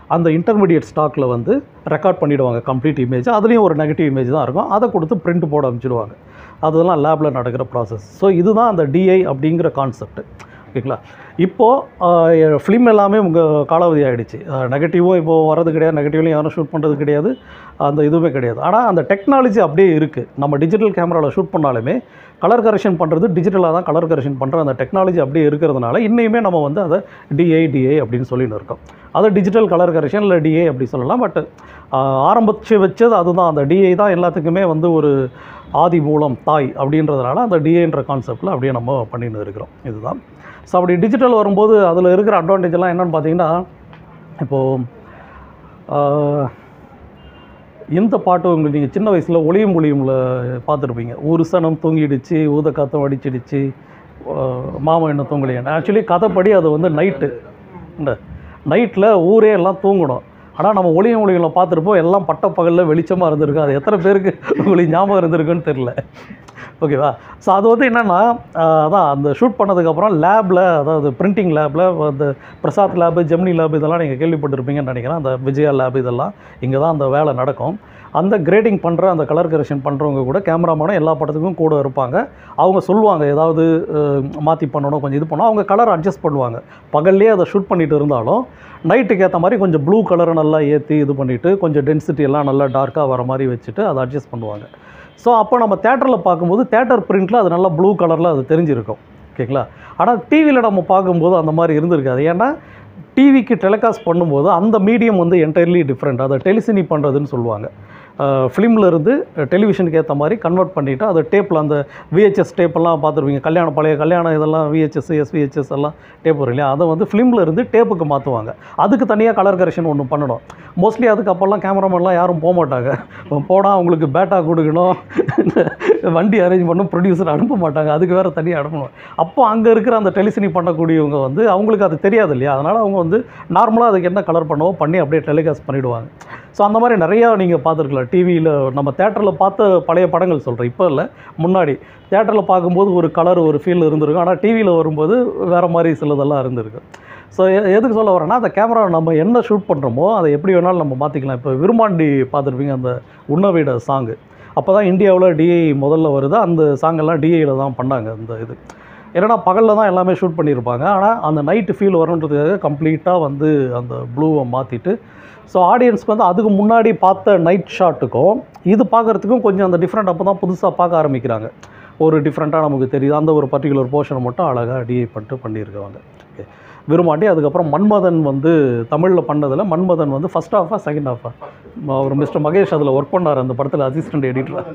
அந்த இன்டர்மீடியட் ஸ்டாக்கில் வந்து ரெக்கார்ட் பண்ணிவிடுவாங்க கம்ப்ளீட் இமேஜ் அதுலேயும் ஒரு நெகட்டிவ் இமேஜ் தான் இருக்கும் அதை கொடுத்து பிரிண்ட் போட அனுப்பிச்சிடுவாங்க அதெல்லாம் லேபில் நடக்கிற ப்ராசஸ் ஸோ இதுதான் அந்த டிஐ அப்படிங்கிற கான்செப்ட் ஓகேங்களா இப்போது ஃபிலிம் எல்லாமே உங்கள் காலாவதி ஆகிடுச்சு நெகட்டிவும் இப்போது வரது கிடையாது நெகட்டிவ்லையும் யாரும் ஷூட் பண்ணுறது கிடையாது அந்த இதுவுமே கிடையாது ஆனால் அந்த டெக்னாலஜி அப்படியே இருக்குது நம்ம டிஜிட்டல் கேமராவில் ஷூட் பண்ணாலுமே கலர் கரெக்ஷன் பண்ணுறது டிஜிட்டலாக தான் கலர் கரெக்ஷன் பண்ணுற அந்த டெக்னாலஜி அப்படியே இருக்கிறதுனால இன்னையுமே நம்ம வந்து அதை டிஐ டிஐ அப்படின்னு சொல்லின்னு இருக்கோம் அது டிஜிட்டல் கலர் கரெக்ஷன் இல்லை டிஐ அப்படி சொல்லலாம் பட் ஆரம்பித்து வச்சது அதுதான் அந்த டிஐ தான் எல்லாத்துக்குமே வந்து ஒரு ஆதி மூலம் தாய் அப்படின்றதுனால அந்த டிஏன்ற கான்செப்டில் அப்படியே நம்ம பண்ணின்னு இருக்கிறோம் இதுதான் ஸோ அப்படி டிஜிட்டல் வரும்போது அதில் இருக்கிற அட்வான்டேஜ் எல்லாம் என்னென்னு பார்த்தீங்கன்னா இப்போது இந்த பாட்டு உங்களுக்கு நீங்கள் சின்ன வயசில் ஒளியும் ஒளியும்ல பார்த்துருப்பீங்க ஒரு சனம் தூங்கிடுச்சு ஊத காத்தம் அடிச்சிடுச்சு மாமன் என்ன தூங்கலையான்னு ஆக்சுவலி கதைப்படி அது வந்து நைட்டு இந்த நைட்டில் ஊரே எல்லாம் தூங்கணும் ஆனால் நம்ம ஒளியும் ஒளிகளை பார்த்துருப்போம் எல்லாம் பட்ட பகலில் வெளிச்சமாக இருந்திருக்கு அது எத்தனை பேருக்கு உங்களுக்கு ஞாபகம் இருந்திருக்குன்னு தெரில ஓகேவா ஸோ அது வந்து என்னென்னா அதான் அந்த ஷூட் பண்ணதுக்கப்புறம் லேபில் அதாவது பிரிண்டிங் லேபில் அந்த பிரசாத் லேபு ஜெமினி லேப் இதெல்லாம் நீங்கள் கேள்விப்பட்டிருப்பீங்கன்னு நினைக்கிறேன் அந்த விஜயா லேப் இதெல்லாம் இங்கே தான் அந்த வேலை நடக்கும் அந்த கிரேடிங் பண்ணுற அந்த கலர் கரெக்ஷன் பண்ணுறவங்க கூட கேமராமேனும் எல்லா படத்துக்கும் கூட இருப்பாங்க அவங்க சொல்லுவாங்க ஏதாவது மாற்றி பண்ணணும் கொஞ்சம் இது பண்ணணும் அவங்க கலர் அட்ஜஸ்ட் பண்ணுவாங்க பகல்லே அதை ஷூட் பண்ணிட்டு இருந்தாலும் நைட்டுக்கு ஏற்ற மாதிரி கொஞ்சம் ப்ளூ கலரை நல்லா ஏற்றி இது பண்ணிவிட்டு கொஞ்சம் டென்சிட்டி எல்லாம் நல்லா டார்க்காக வர மாதிரி வச்சுட்டு அதை அட்ஜஸ்ட் பண்ணுவாங்க ஸோ அப்போ நம்ம தேட்டரில் பார்க்கும்போது தேட்டர் பிரிண்டில் அது நல்லா ப்ளூ கலரில் அது தெரிஞ்சிருக்கும் ஓகேங்களா ஆனால் டிவியில் நம்ம பார்க்கும்போது அந்த மாதிரி இருந்திருக்காது ஏன்னா டிவிக்கு டெலிகாஸ்ட் பண்ணும்போது அந்த மீடியம் வந்து என்டையர்லி டிஃப்ரெண்ட் அதை டெலிசினி பண்ணுறதுன்னு சொல்லுவாங்க ஃபிலிமில் இருந்து டெலிவிஷனுக்கு ஏற்ற மாதிரி கன்வெர்ட் பண்ணிவிட்டு அது டேப்பில் அந்த விஹெச்எஸ் டேப்பெல்லாம் பார்த்துருப்பீங்க கல்யாணம் பழைய கல்யாணம் இதெல்லாம் விஹெச்எஸ் எஸ்விஹெச்எஸ் எல்லாம் டேப் வரும் இல்லையா அதை வந்து ஃபிலிமில் இருந்து டேப்புக்கு மாற்றுவாங்க அதுக்கு தனியாக கலர் கரெக்ஷன் ஒன்று பண்ணணும் மோஸ்ட்லி அதுக்கு அப்போல்லாம் கேமராமேன்லாம் யாரும் போக மாட்டாங்க போனால் அவங்களுக்கு பேட்டா கொடுக்கணும் வண்டி அரேஞ்ச் பண்ணணும் ப்ரொடியூசர் அனுப்ப மாட்டாங்க அதுக்கு வேறு தனியாக அனுப்பணும் அப்போ அங்கே இருக்கிற அந்த டெலிசினி பண்ணக்கூடியவங்க வந்து அவங்களுக்கு அது தெரியாது இல்லையா அதனால் அவங்க வந்து நார்மலாக அதுக்கு என்ன கலர் பண்ணவோ பண்ணி அப்படியே டெலிகாஸ்ட் பண்ணிவிடுவாங்க ஸோ அந்த மாதிரி நிறையா நீங்கள் பார்த்துருக்கலாம் டிவியில் நம்ம தேட்டரில் பார்த்த பழைய படங்கள் சொல்கிறேன் இப்போ இல்லை முன்னாடி தேட்டரில் பார்க்கும்போது ஒரு கலர் ஒரு ஃபீல் இருந்திருக்கும் ஆனால் டிவியில் வரும்போது வேறு மாதிரி சிலதெல்லாம் இருந்திருக்கு ஸோ எதுக்கு சொல்ல வரேன்னா அந்த கேமரா நம்ம என்ன ஷூட் பண்ணுறோமோ அதை எப்படி வேணாலும் நம்ம மாற்றிக்கலாம் இப்போ விருமாண்டி பார்த்துருப்பீங்க அந்த உண்ணவீட சாங்கு அப்போ தான் இந்தியாவில் டிஐ முதல்ல வருது அந்த சாங்கெல்லாம் டிஐயில் தான் பண்ணாங்க அந்த இது ஏன்னா பகலில் தான் எல்லாமே ஷூட் பண்ணியிருப்பாங்க ஆனால் அந்த நைட்டு ஃபீல் வரணுன்றதுக்காக கம்ப்ளீட்டாக வந்து அந்த ப்ளூவை மாற்றிட்டு ஸோ ஆடியன்ஸ்க்கு வந்து அதுக்கு முன்னாடி பார்த்த நைட் ஷாட்டுக்கும் இது பார்க்குறதுக்கும் கொஞ்சம் அந்த டிஃப்ரெண்ட் அப்போ தான் புதுசாக பார்க்க ஆரம்பிக்கிறாங்க ஒரு டிஃப்ரெண்ட்டாக நமக்கு தெரியுது அந்த ஒரு பர்டிகுலர் போர்ஷனை மட்டும் அழகாக டிஐ பண்ணிட்டு பண்ணியிருக்காங்க ஓகே விரும்பாண்டி அதுக்கப்புறம் மன்மதன் வந்து தமிழில் பண்ணதில் மன்மதன் வந்து ஃபஸ்ட் ஹாஃபா செகண்ட் ஹாஃபா அவர் மிஸ்டர் மகேஷ் அதில் ஒர்க் பண்ணார் அந்த படத்தில் அசிஸ்டன்ட் எடிட்டராக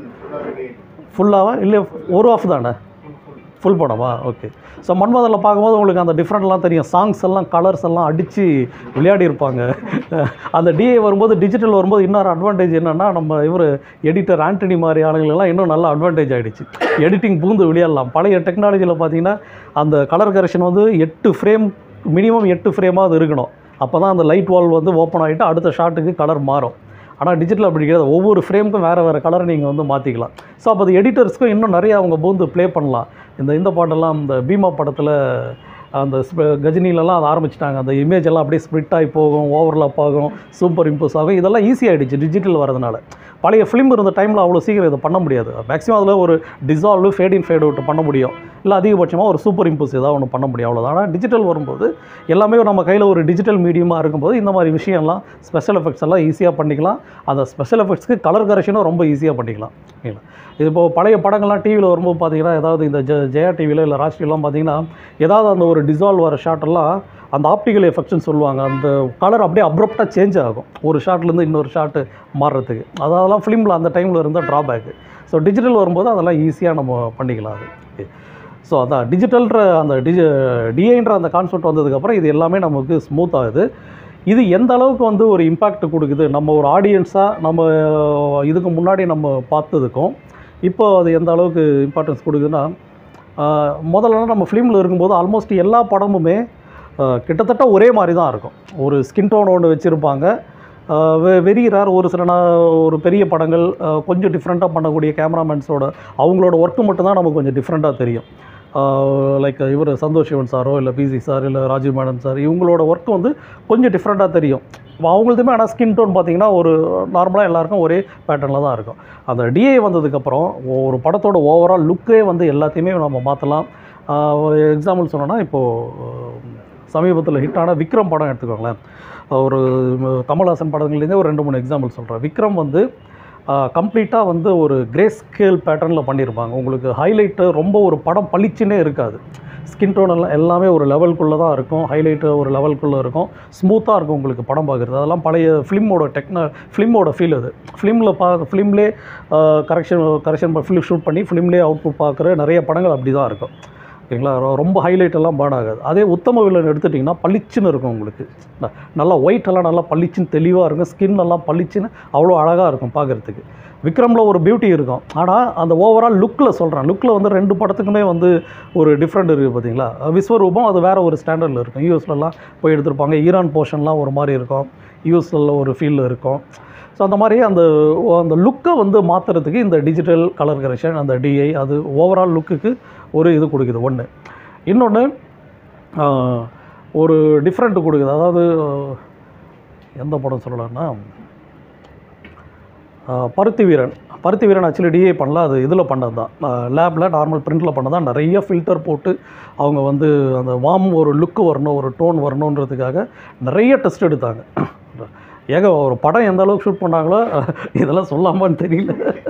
ஃபுல்லாவா இல்லை ஒரு ஆஃப் தானே ஃபுல் படமா ஓகே ஸோ மன்மதனில் பார்க்கும்போது உங்களுக்கு அந்த டிஃப்ரெண்ட்லாம் தெரியும் சாங்ஸ் எல்லாம் கலர்ஸ் எல்லாம் அடித்து விளையாடி இருப்பாங்க அந்த டிஏ வரும்போது டிஜிட்டல் வரும்போது இன்னொரு அட்வான்டேஜ் என்னென்னா நம்ம இவர் எடிட்டர் ஆண்டனி மாதிரி ஆளுங்களெல்லாம் இன்னும் நல்ல அட்வான்டேஜ் ஆகிடுச்சு எடிட்டிங் பூந்து விளையாடலாம் பழைய டெக்னாலஜியில் பார்த்தீங்கன்னா அந்த கலர் கரெக்ஷன் வந்து எட்டு ஃப்ரேம் மினிமம் எட்டு ஃப்ரேமாக அது இருக்கணும் அப்போ தான் அந்த லைட் வால் வந்து ஓப்பன் ஆகிட்டு அடுத்த ஷாட்டுக்கு கலர் மாறும் ஆனால் டிஜிட்டல் அப்படி கிடையாது ஒவ்வொரு ஃப்ரேமுக்கும் வேறு வேறு கலரை நீங்கள் வந்து மாற்றிக்கலாம் ஸோ அப்போ அது எடிட்டர்ஸ்க்கும் இன்னும் நிறைய அவங்க பூந்து ப்ளே பண்ணலாம் இந்த இந்த பாட்டெல்லாம் இந்த பீமா படத்தில் அந்த ஸ்ப- கஜினிலலாம் அதை ஆரம்பிச்சிட்டாங்க அந்த இமேஜ் எல்லாம் அப்படியே ஸ்ப்ளிட் ஆகி போகும் ஓவர்லாப் ஆகும் சூப்பர் இம்போஸ் ஆகும் இதெல்லாம் ஈஸி ஆகிடுச்சு டிஜிட்டல் வரதுனால பழைய ஃபிலிம் இருந்த டைமில் அவ்வளோ சீக்கிரம் இதை பண்ண முடியாது மேக்ஸிமம் அதில் ஒரு dissolve fade in fade out பண்ண முடியும் இல்லை அதிகபட்சமாக ஒரு சூப்பர் இம்போஸ் ஏதாவது ஒன்று பண்ண முடியும் அவ்வளோதான் ஆனால் டிஜிட்டல் வரும்போது எல்லாமே நம்ம கையில் ஒரு டிஜிட்டல் மீடியமாக இருக்கும்போது இந்த மாதிரி விஷயம்லாம் ஸ்பெஷல் எஃபெக்ட்ஸ் எல்லாம் ஈஸியாக பண்ணிக்கலாம் அந்த ஸ்பெஷல் எஃபெக்ட்ஸ்க்கு கலர் கரெக்ஷனும் ரொம்ப ஈஸியாக பண்ணிக்கலாம் ஓகேங்களா இது இப்போ பழைய படங்கள்லாம் டிவியில் வரும்போது பார்த்தீங்கன்னா ஏதாவது இந்த ஜ ஜெயா டிவியில் இல்லை ராஜ் டிவிலாம் பார்த்தீங்கன்னா ஏதாவது அந்த ஒரு டிசால்வ் வர ஷாட்டெல்லாம் அந்த ஆப்டிக்கல் எஃபெக்ட்ஸ்னு சொல்லுவாங்க அந்த கலர் அப்படியே அப்ரப்டாக சேஞ்ச் ஆகும் ஒரு ஷாட்லேருந்து இன்னொரு ஷாட்டு மாறுறதுக்கு அதெல்லாம் ஃபிலிமில் அந்த டைமில் இருந்த ட்ராபேக்கு ஸோ டிஜிட்டல் வரும்போது அதெல்லாம் ஈஸியாக நம்ம பண்ணிக்கலாம் அது ஓகே ஸோ அதான் டிஜிட்டல்ன்ற அந்த டிஜி டிஐன்ற அந்த கான்செப்ட் வந்ததுக்கப்புறம் இது எல்லாமே நமக்கு ஸ்மூத் ஆகுது இது எந்த அளவுக்கு வந்து ஒரு இம்பேக்ட் கொடுக்குது நம்ம ஒரு ஆடியன்ஸாக நம்ம இதுக்கு முன்னாடி நம்ம பார்த்ததுக்கும் இப்போ அது எந்த அளவுக்கு இம்பார்ட்டன்ஸ் கொடுக்குதுன்னா ஆஹ், முதல்லலாம் நம்ம ஃபிலிமில் இருக்கும்போது ஆல்மோஸ்ட் எல்லா படமுமே ஆஹ், கிட்டத்தட்ட ஒரே மாதிரி தான் இருக்கும் ஒரு ஸ்கின் டோன் ஒன்று வச்சுருப்பாங்க வெரி ரேர் ஒரு சில நா ஒரு பெரிய படங்கள் ஆஹ், கொஞ்சம் டிஃப்ரெண்ட்டாக பண்ணக்கூடிய கேமராமேன்ஸோட அவங்களோட ஒர்க்கு மட்டும்தான் நமக்கு கொஞ்சம் டிஃப்ரெண்ட்டாக தெரியும் லைக் இவர் சந்தோஷ் சிவன் சாரோ இல்லை பிசி சார் இல்லை ராஜீவ் மேடம் சார் இவங்களோட ஒர்க் வந்து கொஞ்சம் டிஃப்ரெண்ட்டாக தெரியும் அவங்களுதுமே ஆனால் ஸ்கின் டோன் பார்த்தீங்கன்னா ஒரு நார்மலாக எல்லாருக்கும் ஒரே பேட்டர்னில் தான் இருக்கும் அந்த டிஏ வந்ததுக்கப்புறம் ஒரு படத்தோட ஓவரால் லுக்கே வந்து எல்லாத்தையுமே நம்ம மாற்றலாம் ஒரு எக்ஸாம்பிள் சொன்னோன்னா இப்போது சமீபத்தில் ஹிட்டான விக்ரம் படம் எடுத்துக்கோங்களேன் ஒரு கமல்ஹாசன் படங்கள்லேருந்தே ஒரு ரெண்டு மூணு எக்ஸாம்பிள் சொல்கிறேன் விக்ரம் வந்து கம்ப்ளீட்டாக வந்து ஒரு கிரே ஸ்கேல் பேட்டர்னில் பண்ணியிருப்பாங்க உங்களுக்கு ஹைலைட்டு ரொம்ப ஒரு படம் பளிச்சுன்னே இருக்காது ஸ்கின் டோன் எல்லாம் எல்லாமே ஒரு லெவல்குள்ளே தான் இருக்கும் ஹைலைட்டு ஒரு லெவல்குள்ளே இருக்கும் ஸ்மூத்தாக இருக்கும் உங்களுக்கு படம் பார்க்குறது அதெல்லாம் பழைய ஃபிலிமோட டெக்னா ஃபிலிமோட ஃபீல் அது ஃபிலிமில் பா ஃபிலிம்லே கரெக்ஷன் கரெக்ஷன் ஃபிலிம் ஷூட் பண்ணி ஃபிலிம்லேயே அவுட்புட் பார்க்குற நிறைய படங்கள் அப்படி தான் இருக்கும் ஓகேங்களா ரொ- ரொம்ப ஹைலைட் எல்லாம் பேர்ன் ஆகாது அதே உத்தம வில்லன் எடுத்துட்டிங்கன்னா பளிச்சுன்னு இருக்கும் உங்களுக்கு ந- நல்லா ஒயிட் எல்லாம் நல்லா பளிச்சுன்னு தெளிவாக இருக்கும் ஸ்கின் எல்லாம் பளிச்சுன்னு அவ்வளோ அழகாக இருக்கும் பார்க்குறதுக்கு விக்ரமில் ஒரு பியூட்டி இருக்கும் ஆனால் அந்த ஓவரால் லுக்கில் சொல்கிறேன் லுக்கில் வந்து ரெண்டு படத்துக்குமே வந்து ஒரு டிஃப்ரெண்ட் இருக்குது பார்த்தீங்களா விஸ்வரூபம் அது வேறு ஒரு ஸ்டாண்டர்டில் இருக்கும் யூஎஸ்லலாம் போய் எடுத்திருப்பாங்க ஈரான் போர்ஷன்லாம் ஒரு மாதிரி இருக்கும் யூஎஸ்ல ஒரு ஃபீலில் இருக்கும் ஸோ அந்த மாதிரி அந்த அந்த லுக்கை வந்து மாற்றுறதுக்கு இந்த டிஜிட்டல் கலர் கரெக்ஷன் அந்த டிஐ அது ஓவரால் லுக்குக்கு ஒரு இது கொடுக்குது ஒன்று இன்னொன்று ஒரு டிஃப்ரெண்ட் கொடுக்குது அதாவது எந்த படம் சொல்லலாம்னா ஆஹ், பருத்தி வீரன் பருத்தி வீரன் ஆக்சுவலி டிஏ பண்ணல அது இதில் பண்ணது தான் லேபில் நார்மல் பிரிண்டில் பண்ணது தான் நிறைய ஃபில்டர் போட்டு அவங்க வந்து அந்த வார்ம் ஒரு லுக்கு வரணும் ஒரு டோன் வரணுன்றதுக்காக நிறைய டெஸ்ட் எடுத்தாங்க ஏங்க ஒரு படம் எந்த அளவுக்கு ஷூட் பண்ணாங்களோ இதெல்லாம் சொல்லாமான்னு தெரியல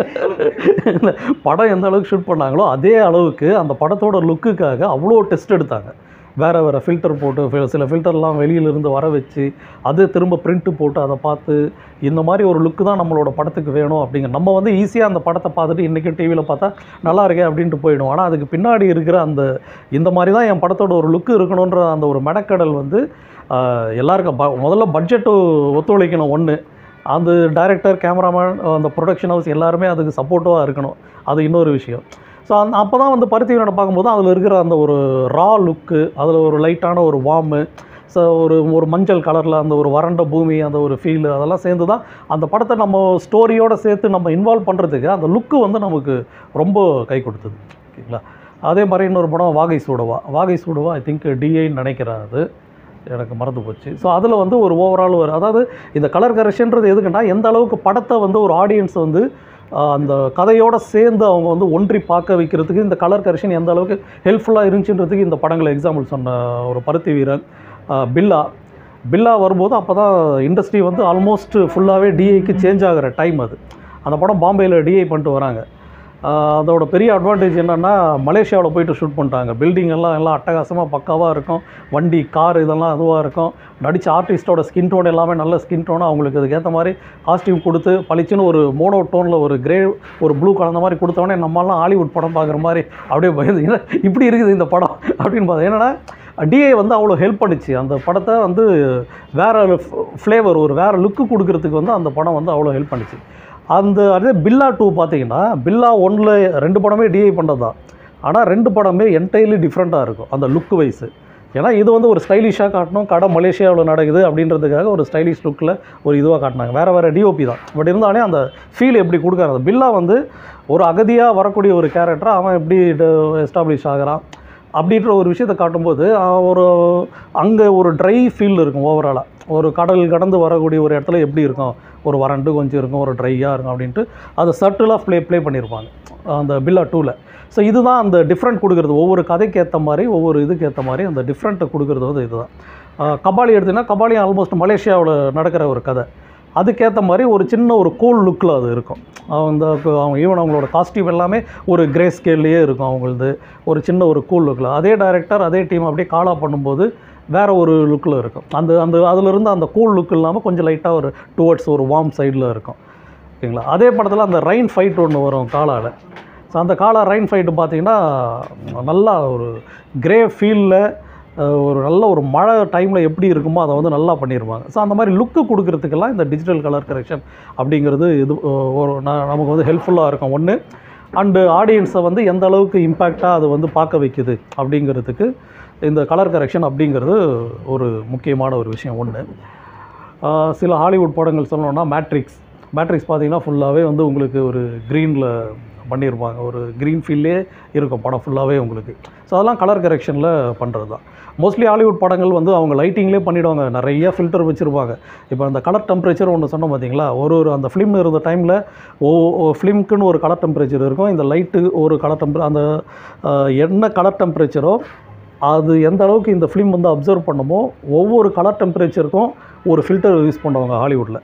இல்ல, படம் எந்த அளவுக்கு ஷூட் பண்ணாங்களோ அதே அளவுக்கு அந்த படத்தோட லுக்குக்காக அவ்வளோ டெஸ்ட் எடுத்தாங்க வேறு வேறு ஃபில்டர் போட்டு fi- சில ஃபில்டர்லாம் வெளியிலிருந்து வர வச்சு அது திரும்ப பிரிண்ட்டு போட்டு அதை பார்த்து இந்த மாதிரி ஒரு லுக்கு தான் நம்மளோட படத்துக்கு வேணும் அப்படிங்க நம்ம வந்து ஈஸியாக அந்த படத்தை பார்த்துட்டு இன்றைக்கும் டிவியில் பார்த்தா நல்லா இருக்கே அப்படின்ட்டு போயிடும் ஆனால் அதுக்கு பின்னாடி இருக்கிற அந்த இந்த மாதிரி தான் என் படத்தோட ஒரு லுக்கு இருக்கணுன்ற அந்த ஒரு மெனக்கடல் வந்து ஆஹ், எல்லாருக்கும் ப முதல்ல பட்ஜெட்டு ஒத்துழைக்கணும் ஒன்று அந்த டைரக்டர் கேமராமேன் அந்த ப்ரொடக்ஷன் ஹவுஸ் எல்லாருமே அதுக்கு சப்போர்ட்டிவாக இருக்கணும் அது இன்னொரு விஷயம் ஸோ அந்த அப்போ தான் வந்து பருத்தி வீரனை பார்க்கும்போது அதில் இருக்கிற அந்த ஒரு ரா லுக்கு அதில் ஒரு லைட்டான ஒரு வார்மு ஸோ ஒரு ஒரு மஞ்சள் கலரில் அந்த ஒரு வறண்ட பூமி அந்த ஒரு ஃபீல் அதெல்லாம் சேர்ந்து தான் அந்த படத்தை நம்ம ஸ்டோரியோடு சேர்த்து நம்ம இன்வால்வ் பண்ணுறதுக்கு அந்த லுக்கு வந்து நமக்கு ரொம்ப கை கொடுத்தது ஓகேங்களா அதே மாதிரி இன்னொரு படம் வாகை சூடவா வாகை சூடவா ஐ திங்க் டிஐன்னு நினைக்கிறேன் அது எனக்கு மறந்து போச்சு ஸோ அதில் வந்து ஒரு ஓவரால் ஒரு அதாவது இந்த கலர் கரெக்ஷன்றது எதுக்குன்னா எந்த அளவுக்கு படத்தை வந்து ஒரு ஆடியன்ஸ் வந்து ஆஹ், அந்த கதையோட சேர்ந்து அவங்க வந்து ஒன்றி பார்க்க வைக்கிறதுக்கு இந்த கலர் கரெக்ஷன் எந்த அளவுக்கு ஹெல்ப்ஃபுல்லாக இருந்துச்சுன்றதுக்கு இந்த படங்களை எக்ஸாம்பிள் சொன்ன ஒரு பருத்தி வீரன் ஆஹ், பில்லா பில்லா வரும்போது அப்போ தான் இண்டஸ்ட்ரி வந்து ஆல்மோஸ்ட் ஃபுல்லாகவே டிஐக்கு சேஞ்ச் ஆகிற டைம் அது அந்த படம் பாம்பேயில் டிஐ பண்ணிட்டு வராங்க ஆஹ் அதோட பெரிய அட்வான்டேஜ் என்னென்னா மலேசியாவில் போயிட்டு ஷூட் பண்ணிட்டாங்க பில்டிங் எல்லாம் எல்லாம் அட்டகாசமாக பக்காவாக இருக்கும் வண்டி கார் இதெல்லாம் அதுவாக இருக்கும் நடித்த ஆர்டிஸ்ட்டோட ஸ்கின் டோன் எல்லாமே நல்ல ஸ்கின் டோனாக அவங்களுக்கு அதுக்கேற்ற மாதிரி காஸ்டியூம் கொடுத்து பளிச்சுன்னு ஒரு மோனோ டோனில் ஒரு கிரே ஒரு ப்ளூ கலந்த மாதிரி கொடுத்தோடனே நம்மளாம் ஹாலிவுட் படம் பார்க்குற மாதிரி அப்படியே பயந்து "என்ன இப்படி இருக்குது இந்த படம் அப்படின்னு பார்த்தா என்னன்னா டிஏ வந்து அவ்வளோ ஹெல்ப் பண்ணுச்சு அந்த படத்தை வந்து வேற ஃப்ளேவர் ஒரு வேறு லுக்கு கொடுக்கறதுக்கு வந்து அந்த படம் வந்து அவ்வளோ ஹெல்ப் பண்ணுச்சு அந்த அதே பில்லா டூ பார்த்தீங்கன்னா பில்லா ஒன்ல ரெண்டு படமே டிஐ பண்ணது தான் ஆனால் ரெண்டு படமே என்டையர்லி டிஃப்ரெண்ட்டாக இருக்கும் அந்த லுக் வைஸு ஏன்னா இது வந்து ஒரு ஸ்டைலிஷாக காட்டணும் கடை மலேசியாவில் நடக்குது அப்படின்றதுக்காக ஒரு ஸ்டைலிஷ் லுக்கில் ஒரு இதுவாக காட்டினாங்க வேறு வேறு டிஓபி தான் பட் இருந்தாலே அந்த ஃபீல் எப்படி கொடுக்குறாங்க அந்த பில்லா வந்து ஒரு அகதியாக வரக்கூடிய ஒரு கேரக்டர் அவன் எப்படி எஸ்டாப்ளிஷ் ஆகிறான் அப்படின்ற ஒரு விஷயத்தை காட்டும்போது அவன் ஒரு அங்கே ஒரு ட்ரை ஃபீல் இருக்கும் ஓவராலாக ஒரு கடல் கடந்து வரக்கூடிய ஒரு இடத்துல எப்படி இருக்கும் ஒரு வறண்டு கொஞ்சம் இருக்கும் ஒரு ட்ரையாக இருக்கும் அப்படின்ட்டு அதை சர்ட்டிலாக ப்ளே ப்ளே பண்ணியிருப்பாங்க அந்த பில்லா டூவில் ஸோ இதுதான் அந்த டிஃப்ரெண்ட் கொடுக்குறது ஒவ்வொரு கதைக்கு ஏற்ற மாதிரி ஒவ்வொரு இதுக்கு ஏற்ற மாதிரி அந்த டிஃப்ரெண்ட்டை கொடுக்குறது வந்து இதுதான் ஆஹ் கபாலி எடுத்தீங்கன்னா கபாலி ஆல்மோஸ்ட் மலேசியாவில் நடக்கிற ஒரு கதை அதுக்கேற்ற மாதிரி ஒரு சின்ன ஒரு கூல் லுக்கில் அது இருக்கும் அந்த அவங்க ஈவன் அவங்களோட காஸ்டியூம் எல்லாமே ஒரு கிரே ஸ்கேல்லையே இருக்கும் அவங்களது ஒரு சின்ன ஒரு கூல் லுக்கில் அதே டைரக்டர் அதே டீம் அப்படியே காலா பண்ணும்போது வேறு ஒரு லுக்கில் இருக்கும் அந்த அந்த அதிலிருந்து அந்த கூல் லுக் இல்லாமல் கொஞ்சம் லைட்டாக ஒரு டுவர்ட்ஸ் ஒரு வார்ம் சைடில் இருக்கும் ஓகேங்களா அதே படத்தில் அந்த ரைன் ஃபைட் ஒன்று வரும் காலாவில் ஸோ அந்த காலா ரைன் ஃபைட்டு பார்த்தீங்கன்னா நல்லா ஒரு கிரே ஃபீலில் ஒரு நல்ல ஒரு மழை டைமில் எப்படி இருக்குமோ அதை வந்து நல்லா பண்ணியிருப்பாங்க ஸோ அந்த மாதிரி லுக்கு கொடுக்கறதுக்கெல்லாம் இந்த டிஜிட்டல் கலர் கரெக்ஷன் அப்படிங்கிறது இது அஹ், ஒரு ந- நமக்கு வந்து ஹெல்ப்ஃபுல்லாக இருக்கும் ஒன்று அண்டு ஆடியன்ஸை வந்து எந்த அளவுக்கு இம்பேக்டாக அது வந்து பார்க்க வைக்குது அப்படிங்கிறதுக்கு இந்த கலர் கரெக்ஷன் அப்படிங்கிறது ஒரு முக்கியமான ஒரு விஷயம் ஒன்று சில ஹாலிவுட் படங்கள் சொல்லணும்னா மேட்ரிக்ஸ் மேட்ரிக்ஸ் பார்த்தீங்கன்னா ஃபுல்லாகவே வந்து உங்களுக்கு ஒரு க்ரீனில் பண்ணியிருப்பாங்க ஒரு க்ரீன் ஃபீல்லே இருக்கும் படம் ஃபுல்லாகவே உங்களுக்கு ஸோ அதெல்லாம் கலர் கரெக்ஷனில் பண்ணுறது தான் மோஸ்ட்லி ஹாலிவுட் படங்கள் வந்து அவங்க லைட்டிங்லேயே பண்ணிவிடுவாங்க நிறைய ஃபில்டர் வச்சுருப்பாங்க இப்போ அந்த கலர் டெம்பரேச்சர் ஒன்று சொன்னோம் பார்த்தீங்களா ஒரு ஒரு அந்த ஃபிலிம் இருந்த டைமில் ஓ ஃபிலிம்க்குன்னு ஒரு கலர் டெம்பரேச்சர் இருக்கும் இந்த லைட்டு ஒரு கலர் டெம்பரே அந்த அஹ், என்ன கலர் டெம்பரேச்சரோ அது எந்த அளவுக்கு இந்த ஃபிலிம் வந்து அப்சர்வ் பண்ணுமோ ஒவ்வொரு கலர் டெம்பரேச்சருக்கும் ஒரு ஃபில்டர் யூஸ் பண்ணுவாங்க ஹாலிவுட்டில்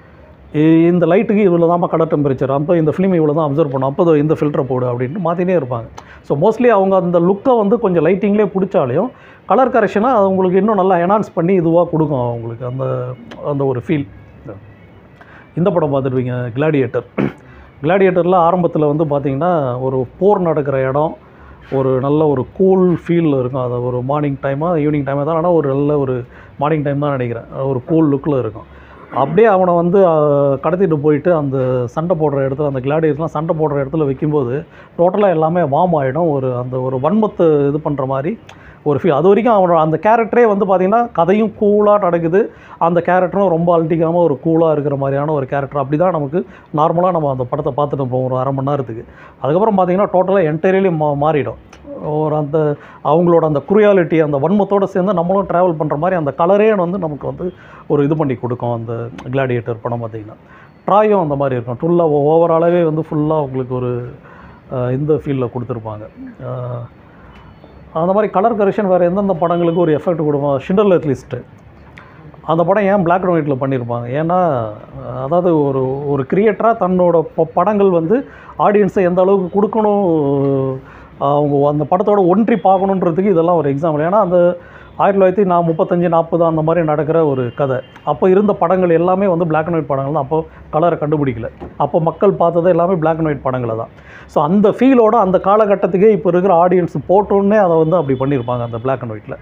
இந்த லைட்டுக்கு இவ்வளோ தான் கலர் டெம்பரேச்சர் அப்போ இந்த ஃபிலிம் இவ்வளோ தான் அப்சர்வ் பண்ணும் அப்போ இதோ இந்த ஃபில்டரை போடு அப்படின்ட்டு மாற்றினே இருப்பாங்க ஸோ மோஸ்ட்லி அவங்க அந்த லுக்கை வந்து கொஞ்சம் லைட்டிங்லேயே பிடிச்சாலையும் கலர் கரெக்ஷனாக அது உங்களுக்கு இன்னும் நல்லா என்ஹான்ஸ் பண்ணி இதுவாக கொடுக்கும் அவங்களுக்கு அந்த அந்த ஒரு ஃபீல் இந்த படம் பார்த்துருப்பீங்க கிளாடியேட்டர் கிளாடியேட்டரில் ஆரம்பத்தில் வந்து பார்த்திங்கன்னா ஒரு போர் நடக்கிற இடம் ஒரு நல்ல ஒரு கூல் ஃபீல் இருக்கும் அது ஒரு மார்னிங் டைமாக ஈவினிங் டைமாக தான் ஆனால் ஒரு நல்ல ஒரு மார்னிங் டைம் தான் நினைக்கிறேன் ஒரு கூல் லுக்கில் இருக்கும் அப்படியே அவனை வந்து அஹ், கடத்திட்டு போயிட்டு அந்த சண்டை போடுற இடத்துல அந்த கிளாடியர்ஸ்லாம் சண்டை போடுற இடத்துல வைக்கும்போது டோட்டலாக எல்லாமே வார்ம் ஆகிடும் ஒரு அந்த ஒரு வன்மத்தை இது பண்ணுற மாதிரி ஒரு ஃபீல் அது வரைக்கும் அவனோட அந்த கேரக்டரே வந்து பார்த்திங்கன்னா கதையும் கூலாக நடக்குது அந்த கேரக்டரும் ரொம்ப அழட்டிக்காமல் ஒரு கூலாக இருக்கிற மாதிரியான ஒரு கேரக்டர் அப்படி தான் நமக்கு நார்மலாக நம்ம அந்த படத்தை பார்த்துட்டு போவோம் ஒரு அரை மணி நேரத்துக்கு அதுக்கப்புறம் பார்த்திங்கன்னா டோட்டலாக என்டையர்லி மா மாறிடும் ஒரு அந்த அவங்களோட அந்த குரியாலிட்டி அந்த வன்மத்தோடு சேர்ந்து நம்மளும் ட்ராவல் பண்ணுற மாதிரி அந்த கலரே வந்து நமக்கு வந்து ஒரு இது பண்ணி கொடுக்கும் அந்த கிளாடியேட்டர் படம் பார்த்திங்கன்னா ட்ராயும் அந்த மாதிரி இருக்கும் ஃபுல்லாக ஓவராலாகவே வந்து ஃபுல்லாக உங்களுக்கு ஒரு அஹ், இந்த ஃபீல்டில் கொடுத்துருப்பாங்க அஹ், அந்த மாதிரி கலர் கரெக்ஷன் வேறு எந்தெந்த படங்களுக்கு ஒரு எஃபெக்ட் கொடுக்கும் ஷிண்டர்லர் லிஸ்ட்டு அந்த படம் ஏன் பிளாக் அண்ட் ஒயிட்டில் பண்ணியிருப்பாங்க ஏன்னா அஹ், அதாவது ஒரு ஒரு கிரியேட்டராக தன்னோட ப- படங்கள் வந்து ஆடியன்ஸை எந்த அளவுக்கு கொடுக்கணும் அஹ், அவங்க அந்த படத்தோட ஒன்றி பார்க்கணுன்றதுக்கு இதெல்லாம் ஒரு எக்ஸாம்பிள் ஏன்னா அந்த ஆயிரத்தி தொள்ளாயிரத்தி நான் முப்பத்தஞ்சு நாற்பது அந்த மாதிரி நடக்கிற ஒரு கதை அப்போ இருந்த படங்கள் எல்லாமே வந்து பிளாக் அண்ட் ஒயிட் படங்கள் தான் அப்போ கலரை கண்டுபிடிக்கல அப்போ மக்கள் பார்த்தது எல்லாமே பிளாக் அண்ட் ஒயிட் படங்களை தான் ஸோ அந்த ஃபீலோட அந்த காலகட்டத்துக்கே இப்போ இருக்கிற ஆடியன்ஸ் போட்டோன்னே அதை வந்து அப்படி பண்ணியிருப்பாங்க அந்த பிளாக் அண்ட் ஒயிட்டில்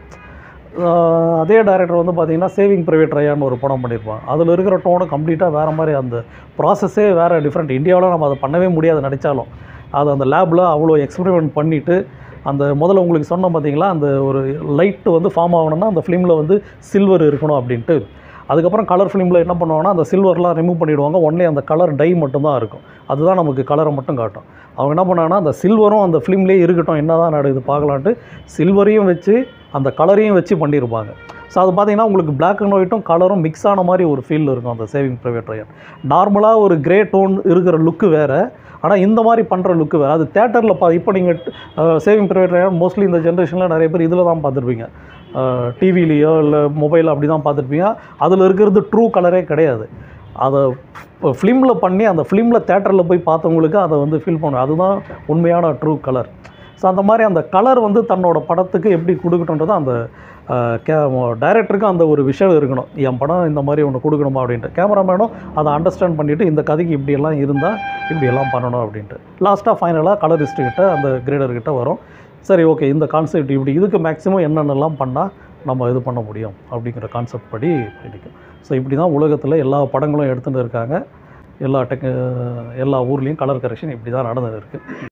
ஆஹ் அதே டைரக்டர் வந்து பார்த்தீங்கன்னா சேவிங் ப்ரைவேட் ரயான்னு ஒரு படம் பண்ணியிருப்பாங்க அதில் இருக்கிற டோனு கம்ப்ளீட்டாக வேறு மாதிரி அந்த ப்ராசஸே வேறு டிஃப்ரெண்ட் இந்தியாவில் நம்ம அதை பண்ணவே முடியாது நினச்சாலும் அது அந்த லேபில் அவ்வளோ எக்ஸ்பெரிமெண்ட் பண்ணிவிட்டு அந்த முதல்ல உங்களுக்கு சொன்னோம் பார்த்தீங்களா அந்த ஒரு லைட்டு வந்து ஃபார்ம் ஆகணும்னா அந்த ஃபிலிமில் வந்து சில்வர் இருக்கணும் அப்படின்ட்டு அதுக்கப்புறம் கலர் ஃபிலிமில் என்ன பண்ணுவாங்கன்னா அந்த சில்வர்லாம் ரிமூவ் பண்ணிவிடுவாங்க ஒன்லி அந்த கலர் டை மட்டும்தான் இருக்கும் அதுதான் நமக்கு கலரை மட்டும் காட்டும் அவங்க என்ன பண்ணாங்கன்னா அந்த சில்வரும் அந்த ஃபிலிம்லேயே இருக்கட்டும் என்ன தான் நடக்குது பார்க்கலான்ட்டு சில்வரையும் வச்சு அந்த கலரையும் வச்சு பண்ணியிருப்பாங்க ஸோ அது பார்த்தீங்கன்னா உங்களுக்கு Black அண்ட் ஒயிட்டும் கலரும் மிக்ஸ் ஆன மாதிரி ஒரு ஃபீல் இருக்கும் அந்த சேவிங் ப்ரைவேட் ரயன் நார்மலாக ஒரு கிரே டோன் இருக்கிற லுக்கு வேறு ஆனால் இந்த மாதிரி பண்ணுற லுக்கு வேறு அது தேட்டரில் பா இப்போ நீங்கள் சேவிங் ப்ரைவேட் ரயன் மோஸ்ட்லி இந்த ஜென்ரேஷனில் நிறைய பேர் இதில் தான் பார்த்துருப்பீங்க டிவிலேயோ இல்லை மொபைலில் அப்படி தான் பார்த்துருப்பீங்க அதில் இருக்கிறது ட்ரூ கலரே கிடையாது அதை ஃபிலிமில் பண்ணி அந்த ஃபிலிமில் தேட்டரில் போய் பார்த்தவங்களுக்கு அதை வந்து ஃபீல் பண்ணும் அதுதான் உண்மையான ட்ரூ கலர் ஸோ அந்த மாதிரி அந்த கலர் வந்து தன்னோட படத்துக்கு எப்படி கொடுக்கணுன்றது அந்த அஹ், கே டைரக்டருக்கு அந்த ஒரு விஷயம் இருக்கணும் என் படம் இந்த மாதிரி ஒன்று கொடுக்கணுமா அப்படின்ட்டு கேமராமேனும் அதை அண்டர்ஸ்டாண்ட் பண்ணிவிட்டு இந்த கதைக்கு இப்படியெல்லாம் இருந்தால் இப்படியெல்லாம் பண்ணணும் அப்படின்ட்டு லாஸ்ட்டாக ஃபைனலாக கலரிஸ்ட்டு கிட்ட அந்த கிரேடர் கிட்ட வரும் சரி ஓகே இந்த கான்செப்ட் இப்படி இதுக்கு மேக்ஸிமம் என்னென்னலாம் பண்ணால் நம்ம இது பண்ண முடியும் அப்படிங்கிற கான்செப்ட் படி பிடிக்கும் ஸோ இப்படி தான் உலகத்தில் எல்லா படங்களும் எடுத்துகிட்டு இருக்காங்க எல்லா டெக் எல்லா ஊர்லேயும் கலர் கரெக்ஷன் இப்படி தான் நடந்துட்டு இருக்குது